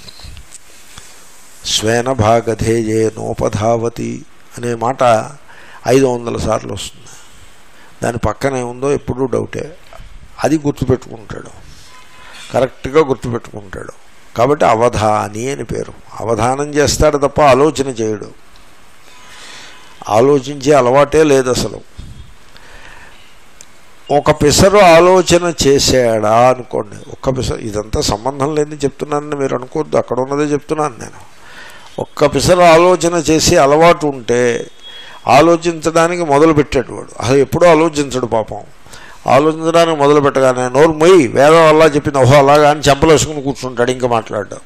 స్వేన భాగధేయే నోపధావతి అనే మాట ఐదు వందల సార్లు వస్తుంది దాని పక్కన ఏముందో ఎప్పుడూ డౌటే అది గుర్తుపెట్టుకుంటాడు కరెక్ట్గా గుర్తుపెట్టుకుంటాడు కాబట్టి అవధాని అని పేరు అవధానం చేస్తాడు తప్ప ఆలోచన చేయడు ఆలోచించే అలవాటే లేదు అసలు ఒక పిసరు ఆలోచన చేశాడా అనుకోండి ఒక్క పిసరు ఇదంతా సంబంధం లేని చెప్తున్నానని మీరు అనుకోవద్దు అక్కడ ఉన్నదే చెప్తున్నాను నేను ఒక్క పిసరు ఆలోచన చేసి అలవాటు ఉంటే ఆలోచించడానికి మొదలు పెట్టాడు వాడు అసలు ఎప్పుడూ ఆలోచించడు పాపం ఆలోచించడానికి మొదలు పెట్టగానే నోరు మొయ్యి వేదం అలా చెప్పింది ఓహో అలాగా అని చెంపలు వేసుకుని కూర్చుంటాడు ఇంకా మాట్లాడడం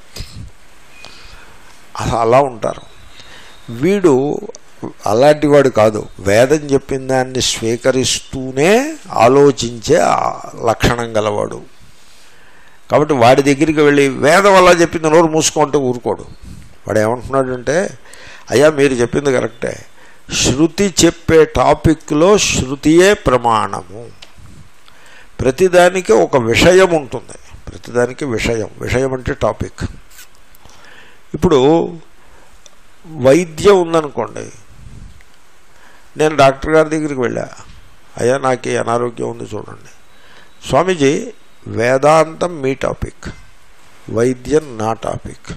అలా అలా ఉంటారు వీడు అలాంటి వాడు కాదు వేదం చెప్పిన దాన్ని స్వీకరిస్తూనే ఆలోచించే ఆ లక్షణం గలవాడు కాబట్టి వాడి దగ్గరికి వెళ్ళి వేదం అలా చెప్పింది నోరు మూసుకుంటే ఊరుకోడు వాడు ఏమంటున్నాడంటే అయ్యా మీరు చెప్పింది కరెక్టే శృతి చెప్పే టాపిక్లో శృతియే ప్రమాణము ప్రతిదానికి ఒక విషయం ఉంటుంది ప్రతిదానికి విషయం విషయం అంటే టాపిక్ ఇప్పుడు వైద్యం ఉందనుకోండి నేను డాక్టర్ గారి దగ్గరికి వెళ్ళా అయ్యా నాకు ఈ అనారోగ్యం ఉంది చూడండి స్వామీజీ వేదాంతం మీ టాపిక్ వైద్యం నా టాపిక్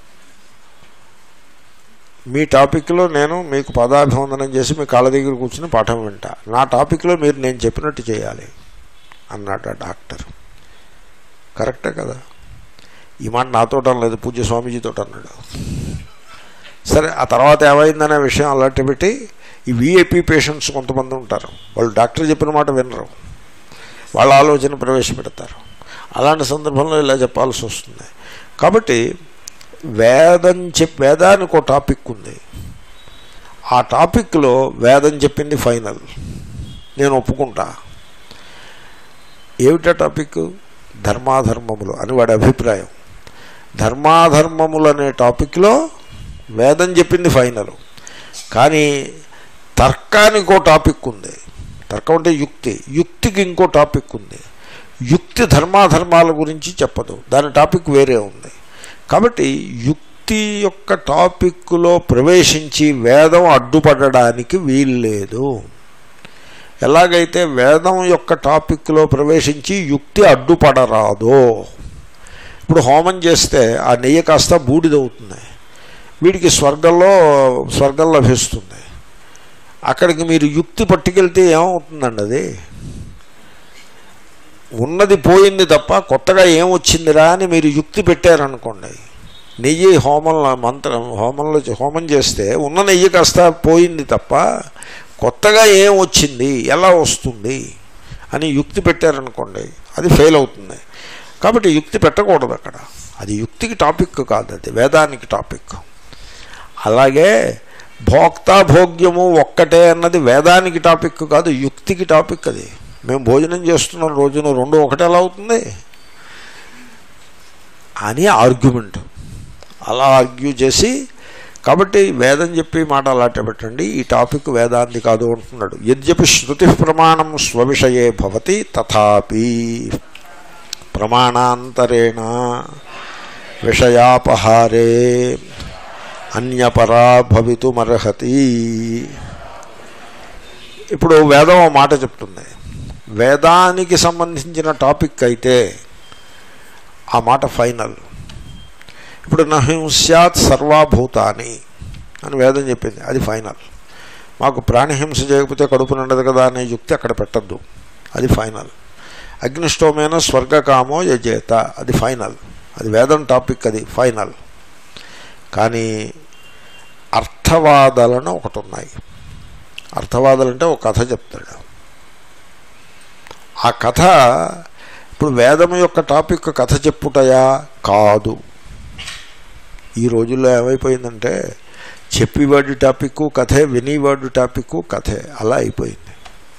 మీ టాపిక్లో నేను మీకు పదాభివందనం చేసి మీ కాళ్ళ దగ్గర కూర్చుని పాఠం వింటా నా టాపిక్లో మీరు నేను చెప్పినట్టు చేయాలి అన్నాడు ఆ డాక్టర్ కరెక్టే కదా ఈ మాట నాతో అనలేదు పూజ్య స్వామీజీతో అన్నాడు సరే ఆ తర్వాత ఏమైందనే విషయం అలాంటి పెట్టి ఈ విఐపి పేషెంట్స్ కొంతమంది ఉంటారు వాళ్ళు డాక్టర్ చెప్పిన మాట వినరు వాళ్ళ ఆలోచన ప్రవేశపెడతారు అలాంటి సందర్భంలో ఇలా చెప్పాల్సి వస్తుంది కాబట్టి వేదం చెప్ వేదానికి ఒక టాపిక్ ఉంది ఆ టాపిక్లో వేదం చెప్పింది ఫైనల్ నేను ఒప్పుకుంటా ఏమిటా టాపిక్ ధర్మాధర్మములు అని వాడి అభిప్రాయం ధర్మాధర్మములు అనే టాపిక్లో వేదం చెప్పింది ఫైనల్ కానీ తర్కానికి ఇంకో టాపిక్ ఉంది తర్కం అంటే యుక్తి యుక్తికి ఇంకో టాపిక్ ఉంది యుక్తి ధర్మాధర్మాల గురించి చెప్పదు దాని టాపిక్ వేరే ఉంది కాబట్టి యుక్తి యొక్క టాపిక్లో ప్రవేశించి వేదం అడ్డుపడడానికి వీల్లేదు ఎలాగైతే వేదం యొక్క టాపిక్లో ప్రవేశించి యుక్తి అడ్డుపడరాదో ఇప్పుడు హోమం చేస్తే ఆ నెయ్యి కాస్త బూడిదవుతుంది వీడికి స్వర్గంలో స్వర్గం లభిస్తుంది అక్కడికి మీరు యుక్తి పట్టుకెళ్తే ఏమవుతుందండి అది ఉన్నది పోయింది తప్ప కొత్తగా ఏమొచ్చిందిరా అని మీరు యుక్తి పెట్టారనుకోండి నెయ్యి హోమంలో మంత్రం హోమంలో హోమం చేస్తే ఉన్న నెయ్యి కాస్త పోయింది తప్ప కొత్తగా ఏం వచ్చింది ఎలా వస్తుంది అని యుక్తి పెట్టారనుకోండి అది ఫెయిల్ అవుతుంది కాబట్టి యుక్తి పెట్టకూడదు అక్కడ అది యుక్తికి టాపిక్ కాదు అది వేదానికి టాపిక్ అలాగే భోక్తా భోగ్యము ఒక్కటే అన్నది వేదానికి టాపిక్ కాదు యుక్తికి టాపిక్ అది మేము భోజనం చేస్తున్న రోజున రెండు ఒకటే ఎలా అవుతుంది అని ఆర్గ్యుమెంట్ అలా ఆర్గ్యూ చేసి కాబట్టి వేదం చెప్పి మాట అలాంటి పెట్టండి ఈ టాపిక్ వేదాంతి కాదు అంటున్నాడు యద్యపి శృతి ప్రమాణం స్వవిషయే భవతి తథాపి ప్రమాణాంతరేణ విషయాపహారే అన్యపరా భవితుమర్హతి ఇప్పుడు వేదం ఓ మాట చెప్తుంది వేదానికి సంబంధించిన టాపిక్ అయితే ఆ మాట ఫైనల్ ఇప్పుడు నహింస్యాత్ సర్వాభూతాని అని వేదం చెప్పింది అది ఫైనల్ మాకు ప్రాణిహింస చేయకపోతే కడుపు నిండదు కదా అనే యుక్తి అక్కడ పెట్టద్దు అది ఫైనల్ అగ్నిష్టోమైన స్వర్గకామో యజేత అది ఫైనల్ అది వేదం టాపిక్ అది ఫైనల్ కానీ అర్థవాదాలను ఒకటి ఉన్నాయి అర్థవాదాలు అంటే ఒక కథ చెప్తాడు ఆ కథ ఇప్పుడు వేదం యొక్క టాపిక్ కథ చెప్పుటయా కాదు ఈ రోజుల్లో ఏమైపోయిందంటే చెప్పేవాడి టాపిక్ కథే వినేవాడి టాపిక్ కథే అలా అయిపోయింది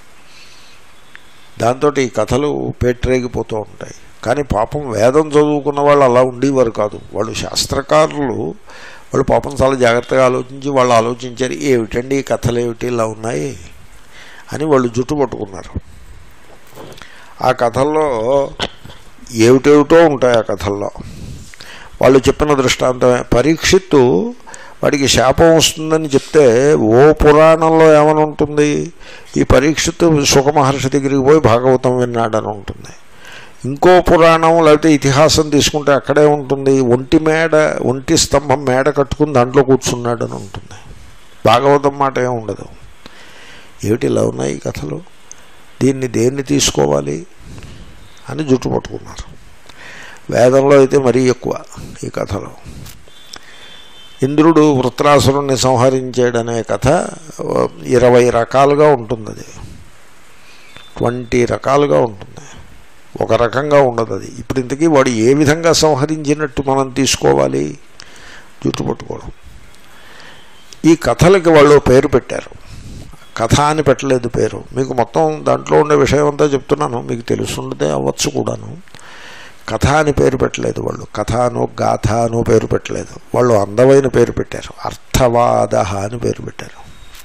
దాంతో ఈ కథలు పేట్రేగిపోతూ ఉంటాయి కానీ పాపం వేదం చదువుకున్న వాళ్ళు అలా ఉండేవారు కాదు వాళ్ళు శాస్త్రకారులు వాళ్ళు పాపం చాలా జాగ్రత్తగా ఆలోచించి వాళ్ళు ఆలోచించారు ఏమిటండి ఈ కథలు ఏమిటి ఇలా ఉన్నాయి అని వాళ్ళు జుట్టు పట్టుకున్నారు ఆ కథల్లో ఏమిటేమిటో ఉంటాయి ఆ కథల్లో వాళ్ళు చెప్పిన దృష్టాంతమే పరీక్షిత్తు వాడికి శాపం వస్తుందని చెప్తే ఓ పురాణంలో ఏమని ఉంటుంది ఈ పరీక్షిత్తు సుఖమహర్షి దగ్గరికి పోయి భాగవతం విన్నాడని ఉంటుంది ఇంకో పురాణం లేకపోతే ఇతిహాసం తీసుకుంటే అక్కడే ఉంటుంది ఒంటి మేడ ఒంటి స్తంభం మేడ కట్టుకుని దాంట్లో కూర్చున్నాడని ఉంటుంది భాగవతం మాట ఏం ఉండదు ఏమిటి ఇలా ఉన్నాయి ఈ కథలు దీన్ని దేన్ని తీసుకోవాలి అని జుట్టు పట్టుకున్నారు వేదంలో అయితే మరీ ఎక్కువ ఈ కథలో ఇంద్రుడు వృత్రాసురుణ్ణి సంహరించాడనే కథ ఇరవై రకాలుగా ఉంటుంది అది ట్వంటీ రకాలుగా ఉంటుంది ఒక రకంగా ఉండదు అది ఇప్పుడు ఇంతకీ వాడు ఏ విధంగా సంహరించినట్టు మనం తీసుకోవాలి జుట్టు పట్టుకోవడం ఈ కథలకి వాళ్ళు పేరు పెట్టారు కథ అని పెట్టలేదు పేరు మీకు మొత్తం దాంట్లో ఉండే విషయం అంతా చెప్తున్నాను మీకు తెలుసుండదే అవ్వచ్చు కూడాను కథ అని పేరు పెట్టలేదు వాళ్ళు కథ అనో గాథ అనో పేరు పెట్టలేదు వాళ్ళు అందమైన పేరు పెట్టారు అర్థవాద అని పేరు పెట్టారు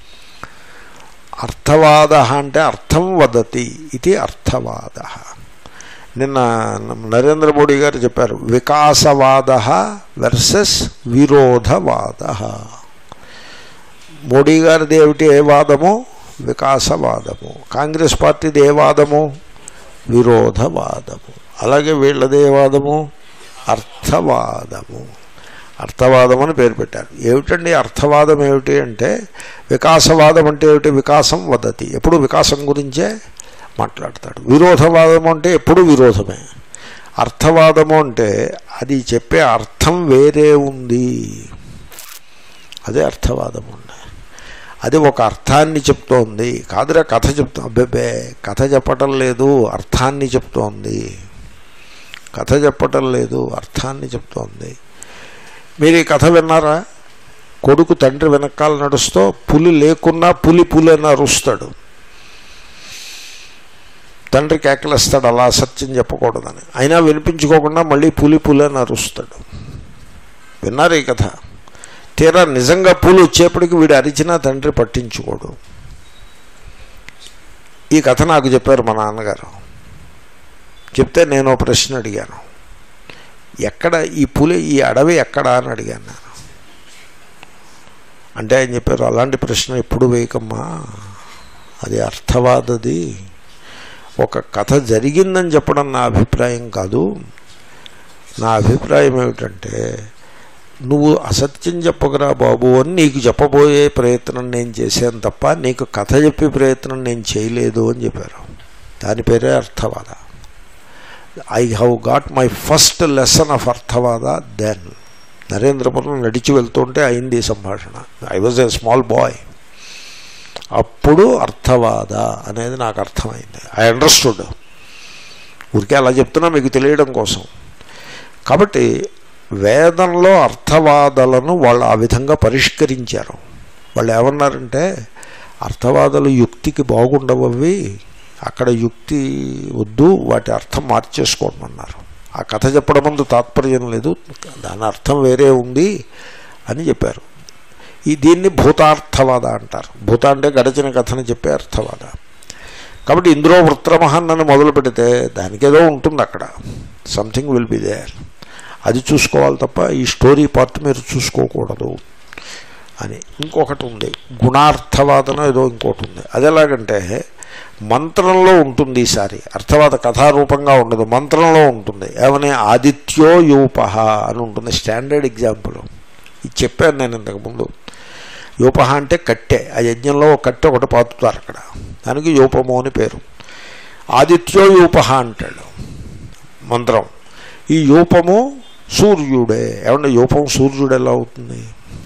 అర్థవాద అంటే అర్థం వదతి ఇది అర్థవాద నిన్న నరేంద్ర మోడీ గారు చెప్పారు వికాసవాద వర్సెస్ విరోధవాద మోడీ గారిది ఏమిటి ఏ వాదము వికాసవాదము కాంగ్రెస్ పార్టీది ఏ వాదము విరోధవాదము అలాగే వీళ్ళదే వాదము అర్థవాదము అర్థవాదం అని పేరు పెట్టారు ఏమిటండి అర్థవాదం ఏమిటి అంటే వికాసవాదం అంటే ఏమిటి వికాసం వదతి ఎప్పుడు వికాసం గురించే మాట్లాడతాడు విరోధవాదం అంటే ఎప్పుడు విరోధమే అర్థవాదము అంటే అది చెప్పే అర్థం వేరే ఉంది అదే అర్థవాదం ఉంది అది ఒక అర్థాన్ని చెప్తోంది కాదురా కథ చెప్తా అబ్బెబ్బే కథ చెప్పటం లేదు అర్థాన్ని చెప్తోంది కథ చెప్పటం లేదు అర్థాన్ని చెప్తోంది మీరు ఈ కథ విన్నారా కొడుకు తండ్రి వెనకాల నడుస్తూ పులి లేకున్నా పులి పులి అని అరుస్తాడు తండ్రి కేకలేస్తాడు అలా సత్యం చెప్పకూడదని అయినా వినిపించుకోకుండా మళ్ళీ పులి పులి అని అరుస్తాడు విన్నారు ఈ కథ తీరా నిజంగా పూలు వచ్చేప్పటికి వీడు అరిచినా తండ్రి పట్టించుకోడు ఈ కథ నాకు చెప్పారు మా నాన్నగారు చెప్తే నేను ఓ ప్రశ్న అడిగాను ఎక్కడ ఈ పులి ఈ అడవి ఎక్కడ అని అడిగాను నేను అంటే ఆయన చెప్పారు అలాంటి ప్రశ్న ఎప్పుడు వేయకమ్మా అది అర్థవాదది ఒక కథ జరిగిందని చెప్పడం నా అభిప్రాయం కాదు నా అభిప్రాయం ఏమిటంటే నువ్వు అసత్యం చెప్పగరా బాబు అని నీకు చెప్పబోయే ప్రయత్నం నేను చేశాను తప్ప నీకు కథ చెప్పే ప్రయత్నం నేను చేయలేదు అని చెప్పారు దాని పేరే అర్థవాద I have got my first lesson of అర్థవాద దెన్ నరేంద్రపురం నడిచి వెళ్తుంటే అయింది ఈ సంభాషణ I was a small boy అప్పుడు అర్థవాద అనేది నాకు అర్థమైంది ఐ అండర్స్టూడ్ ఊరికే అలా చెప్తున్నా మీకు తెలియడం కోసం కాబట్టి వేదంలో అర్థవాదాలను వాళ్ళు ఆ విధంగా పరిష్కరించారు వాళ్ళు ఏమన్నారంటే అర్థవాదాలు యుక్తికి బాగుండవవి అక్కడ యుక్తి వద్దు వాటి అర్థం మార్చేసుకోమన్నారు ఆ కథ చెప్పడం ముందు తాత్పర్యం లేదు దాని అర్థం వేరే ఉంది అని చెప్పారు ఈ దీన్ని భూతార్థవాద అంటారు భూత అంటే గడిచిన కథని చెప్పే అర్థవాద కాబట్టి ఇందులో వృత్రమహన్నని మొదలు పెడితే దానికేదో ఉంటుంది అక్కడ సంథింగ్ విల్ బి దేర్ అది చూసుకోవాలి తప్ప ఈ స్టోరీ పార్ట్ మీరు చూసుకోకూడదు అని ఇంకొకటి ఉంది గుణార్థవాదన ఏదో ఇంకోటి ఉంది అది ఎలాగంటే మంత్రంలో ఉంటుంది ఈసారి అర్థవాద కథారూపంగా ఉండదు మంత్రంలో ఉంటుంది ఏమని ఆదిత్యో యూపహ అని ఉంటుంది స్టాండర్డ్ ఎగ్జాంపుల్ ఇది చెప్పాను నేను ఇంతకుముందు యూపహ అంటే కట్టె ఆ యజ్ఞంలో ఒక కట్టె ఒకటి పాతుతారు అక్కడ దానికి యూపము అని పేరు ఆదిత్యో యూపహ అంటాడు మంత్రం ఈ యూపము సూర్యుడే ఏమన్నా యూపం సూర్యుడు ఎలా అవుతుంది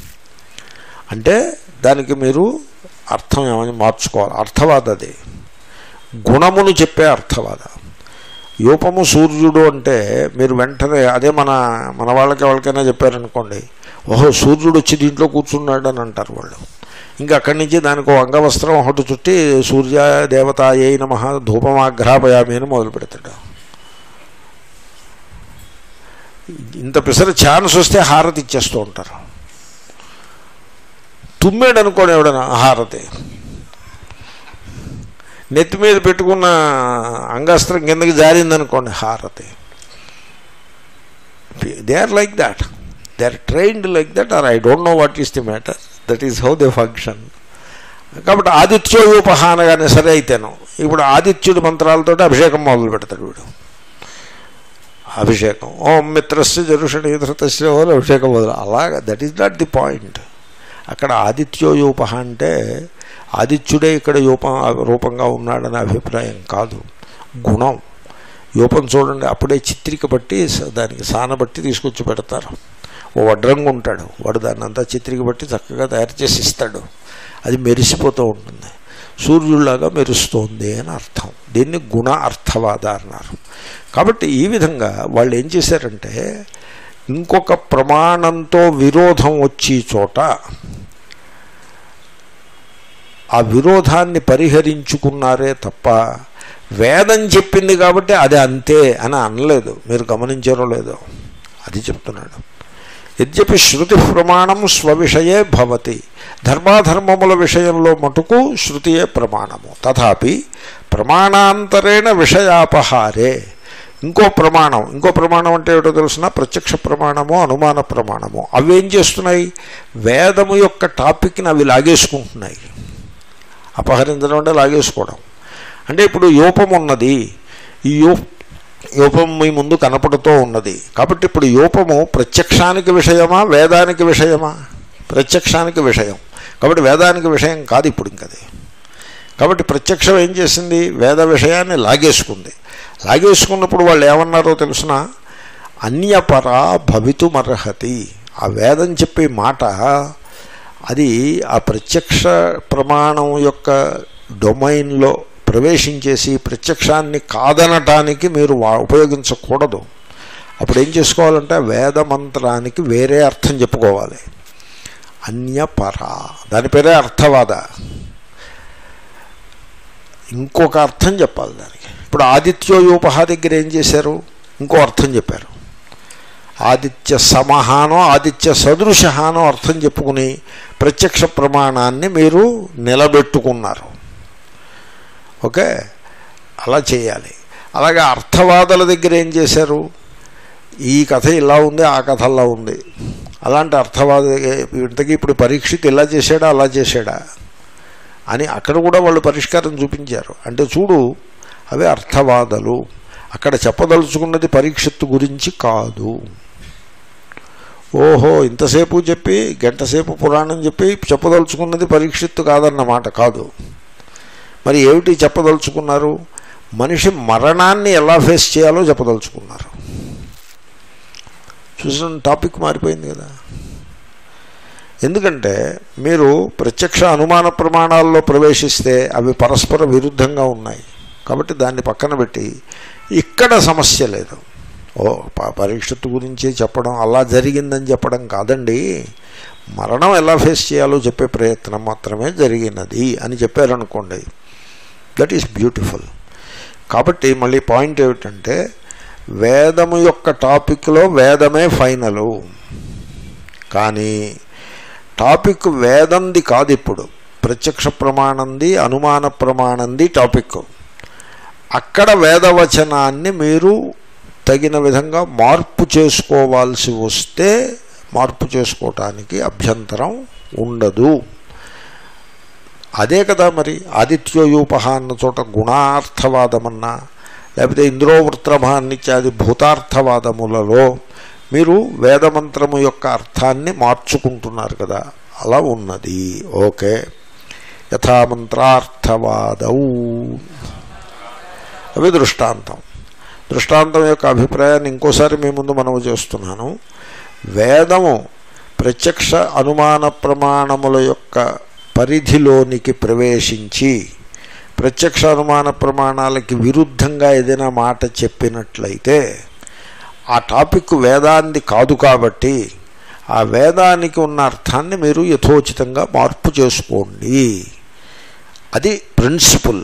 అంటే దానికి మీరు అర్థం ఏమని మార్చుకోవాలి అర్థవాద అది గుణమును చెప్పే అర్థవాద యూపము సూర్యుడు అంటే మీరు వెంటనే అదే మన మన వాళ్ళకి ఎవరికైనా చెప్పారనుకోండి ఓహో సూర్యుడు వచ్చి దీంట్లో కూర్చున్నాడు అని అంటారు వాళ్ళు ఇంకా అక్కడి నుంచి దానికి ఒక అంగవస్త్రం ఒకటి చుట్టి సూర్య దేవత ఏ నమ ధూపమాఘ్రాపయామి అని మొదలు పెడతాడు ఇంత పిసర ఛాన్స్ వస్తే హారతి ఇచ్చేస్తూ ఉంటారు తుమ్మాడు అనుకోని ఎవడన్నా హారతి నెత్తి మీద పెట్టుకున్న అంగాస్త్రం కిందకి జారిందనుకోండి హారతి they are like that they are trained like that or I don't know what is the matter that is how they function కాబట్టి ఆదిత్యోపహ అనగానే సరే అయితేను ఇప్పుడు ఆదిత్యుడి మంత్రాలతో అభిషేకం మొదలు పెడతాడు వీడు అభిషేకం ఓం మిత్రస్య జరుషణి ధృతస్య ఓ అభిషేకం మొదలు అలాగా that is not the point అక్కడ ఆదిత్యోయూపహ అంటే ఆదిత్యుడే ఇక్కడ యూప రూపంగా ఉన్నాడనే అభిప్రాయం కాదు గుణం యూపం చూడండి అప్పుడే చిత్రిక బట్టి దానికి సానబట్టి తీసుకొచ్చి పెడతారు ఓ వడ్రంగు ఉంటాడు వాడు దాన్ని అంతా చిత్రిక బట్టి చక్కగా తయారు చేసి ఇస్తాడు అది మెరిసిపోతూ ఉంటుంది సూర్యుడిలాగా మెరుస్తోంది అని అర్థం దీన్ని గుణ అర్థవాద అన్నారు కాబట్టి ఈ విధంగా వాళ్ళు ఏం చేశారంటే ఇంకొక ప్రమాణంతో విరోధం వచ్చి చోట ఆ విరోధాన్ని పరిహరించుకున్నారే తప్ప వేదం చెప్పింది కాబట్టి అది అంతే అని అనలేదు మీరు గమనించారో లేదో అది చెప్తున్నాడు యద్యపి శృతి ప్రమాణం స్వవిషయే భవతి ధర్మాధర్మముల విషయంలో మటుకు శృతియే ప్రమాణము తథాపి ప్రమాణాంతరేణ విషయాపహారే ఇంకో ప్రమాణం ఇంకో ప్రమాణం అంటే ఏటో తెలుసిన ప్రత్యక్ష ప్రమాణము అనుమాన ప్రమాణము అవి ఏం చేస్తున్నాయి వేదము యొక్క టాపిక్ని అవి లాగేసుకుంటున్నాయి అపహరించడం అంటే లాగేసుకోవడం అంటే ఇప్పుడు యోపం ఉన్నది ఈ యో యోపం మీ ముందు కనపడుతూ ఉన్నది కాబట్టి ఇప్పుడు యోపము ప్రత్యక్షానికి విషయమా వేదానికి విషయమా ప్రత్యక్షానికి విషయం కాబట్టి వేదానికి విషయం కాదు ఇప్పుడు ఇంకది కాబట్టి ప్రత్యక్షం ఏం చేసింది వేద విషయాన్ని లాగేసుకుంది లాగేసుకున్నప్పుడు వాళ్ళు ఏమన్నారో తెలుసిన అన్యపరా భవితుమర్హతి ఆ వేదం చెప్పే మాట అది ఆ ప్రత్యక్ష ప్రమాణం యొక్క డొమైన్లో ప్రవేశించేసి ప్రత్యక్షాన్ని కాదనటానికి మీరు వా ఉపయోగించకూడదు అప్పుడు ఏం చేసుకోవాలంటే వేద మంత్రానికి వేరే అర్థం చెప్పుకోవాలి అన్యపర దాని పేరే అర్థవాద ఇంకొక అర్థం చెప్పాలి దానికి ఇప్పుడు ఆదిత్యోయూపహ దగ్గర ఏం చేశారు ఇంకో అర్థం చెప్పారు ఆదిత్య సమహానో ఆదిత్య సదృశహానో అర్థం చెప్పుకుని ప్రత్యక్ష ప్రమాణాన్ని మీరు నిలబెట్టుకున్నారు ఓకే అలా చేయాలి అలాగే అర్థవాదుల దగ్గర ఏం చేశారు ఈ కథ ఇలా ఉంది ఆ కథ అలా ఉంది అలాంటి అర్థవాద ఇంతకీ ఇప్పుడు పరీక్షకి ఇలా చేశాడా అలా చేశాడా అని అక్కడ కూడా వాళ్ళు పరిష్కారం చూపించారు అంటే చూడు అవి అర్థవాదలు అక్కడ చెప్పదలుచుకున్నది పరీక్షత్తు గురించి కాదు ఓహో ఇంతసేపు చెప్పి గంటసేపు పురాణం చెప్పి చెప్పదలుచుకున్నది పరీక్షిత్తు కాదన్నమాట కాదు మరి ఏమిటి చెప్పదలుచుకున్నారు మనిషి మరణాన్ని ఎలా ఫేస్ చేయాలో చెప్పదలుచుకున్నారు చూసిన టాపిక్ మారిపోయింది కదా ఎందుకంటే మీరు ప్రత్యక్ష అనుమాన ప్రమాణాల్లో ప్రవేశిస్తే అవి పరస్పర విరుద్ధంగా ఉన్నాయి కాబట్టి దాన్ని పక్కన పెట్టి ఇక్కడ సమస్య లేదు ఓ ప- పరీక్షత్తు గురించి చెప్పడం అలా జరిగిందని చెప్పడం కాదండి మరణం ఎలా ఫేస్ చేయాలో చెప్పే ప్రయత్నం మాత్రమే జరిగినది అని చెప్పారనుకోండి దట్ ఈస్ బ్యూటిఫుల్ కాబట్టి మళ్ళీ పాయింట్ ఏమిటంటే వేదము యొక్క టాపిక్లో వేదమే ఫైనలు కానీ టాపిక్ వేదంది కాదు ఇప్పుడు ప్రత్యక్ష ప్రమాణంది అనుమాన ప్రమాణంది టాపిక్ అక్కడ వేదవచనాన్ని మీరు తగిన విధంగా మార్పు చేసుకోవాల్సి వస్తే మార్పు చేసుకోవటానికి అభ్యంతరం ఉండదు అదే కదా మరి ఆదిత్యోయూపహ అన్న చోట గుణార్థవాదమన్నా లేకపోతే ఇంద్రోవృత్రభాన్నిత్యాది భూతార్థవాదములలో మీరు వేదమంత్రము యొక్క అర్థాన్ని మార్చుకుంటున్నారు కదా అలా ఉన్నది ఓకే యథామంత్రార్థవాదౌ అవి దృష్టాంతం దృష్టాంతం యొక్క అభిప్రాయాన్ని ఇంకోసారి మీ ముందు మనము చేస్తున్నాను వేదము ప్రత్యక్ష అనుమాన ప్రమాణముల యొక్క పరిధిలోనికి ప్రవేశించి ప్రత్యక్ష అనుమాన ప్రమాణాలకి విరుద్ధంగా ఏదైనా మాట చెప్పినట్లయితే ఆ టాపిక్ వేదాంది కాదు కాబట్టి ఆ వేదానికి ఉన్న అర్థాన్ని మీరు యథోచితంగా మార్పు చేసుకోండి అది ప్రిన్సిపుల్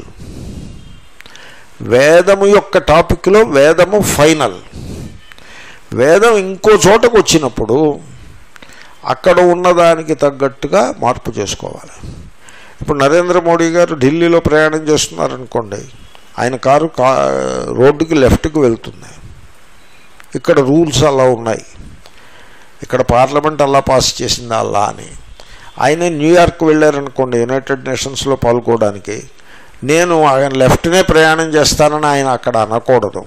వేదము యొక్క టాపిక్లో వేదము ఫైనల్ వేదం ఇంకో చోటకు వచ్చినప్పుడు అక్కడ ఉన్నదానికి తగ్గట్టుగా మార్పు చేసుకోవాలి ఇప్పుడు నరేంద్ర మోడీ గారు ఢిల్లీలో ప్రయాణం చేస్తున్నారనుకోండి ఆయన కారు కా రోడ్డుకి లెఫ్ట్కి వెళ్తుంది ఇక్కడ రూల్స్ అలా ఉన్నాయి ఇక్కడ పార్లమెంట్ అలా పాస్ చేసింది అలా అని ఆయన న్యూయార్క్ వెళ్ళారనుకోండి యునైటెడ్ నేషన్స్లో పాల్గొనడానికి నేను ఆయన లెఫ్ట్నే ప్రయాణం చేస్తానని ఆయన అక్కడ అనకూడదు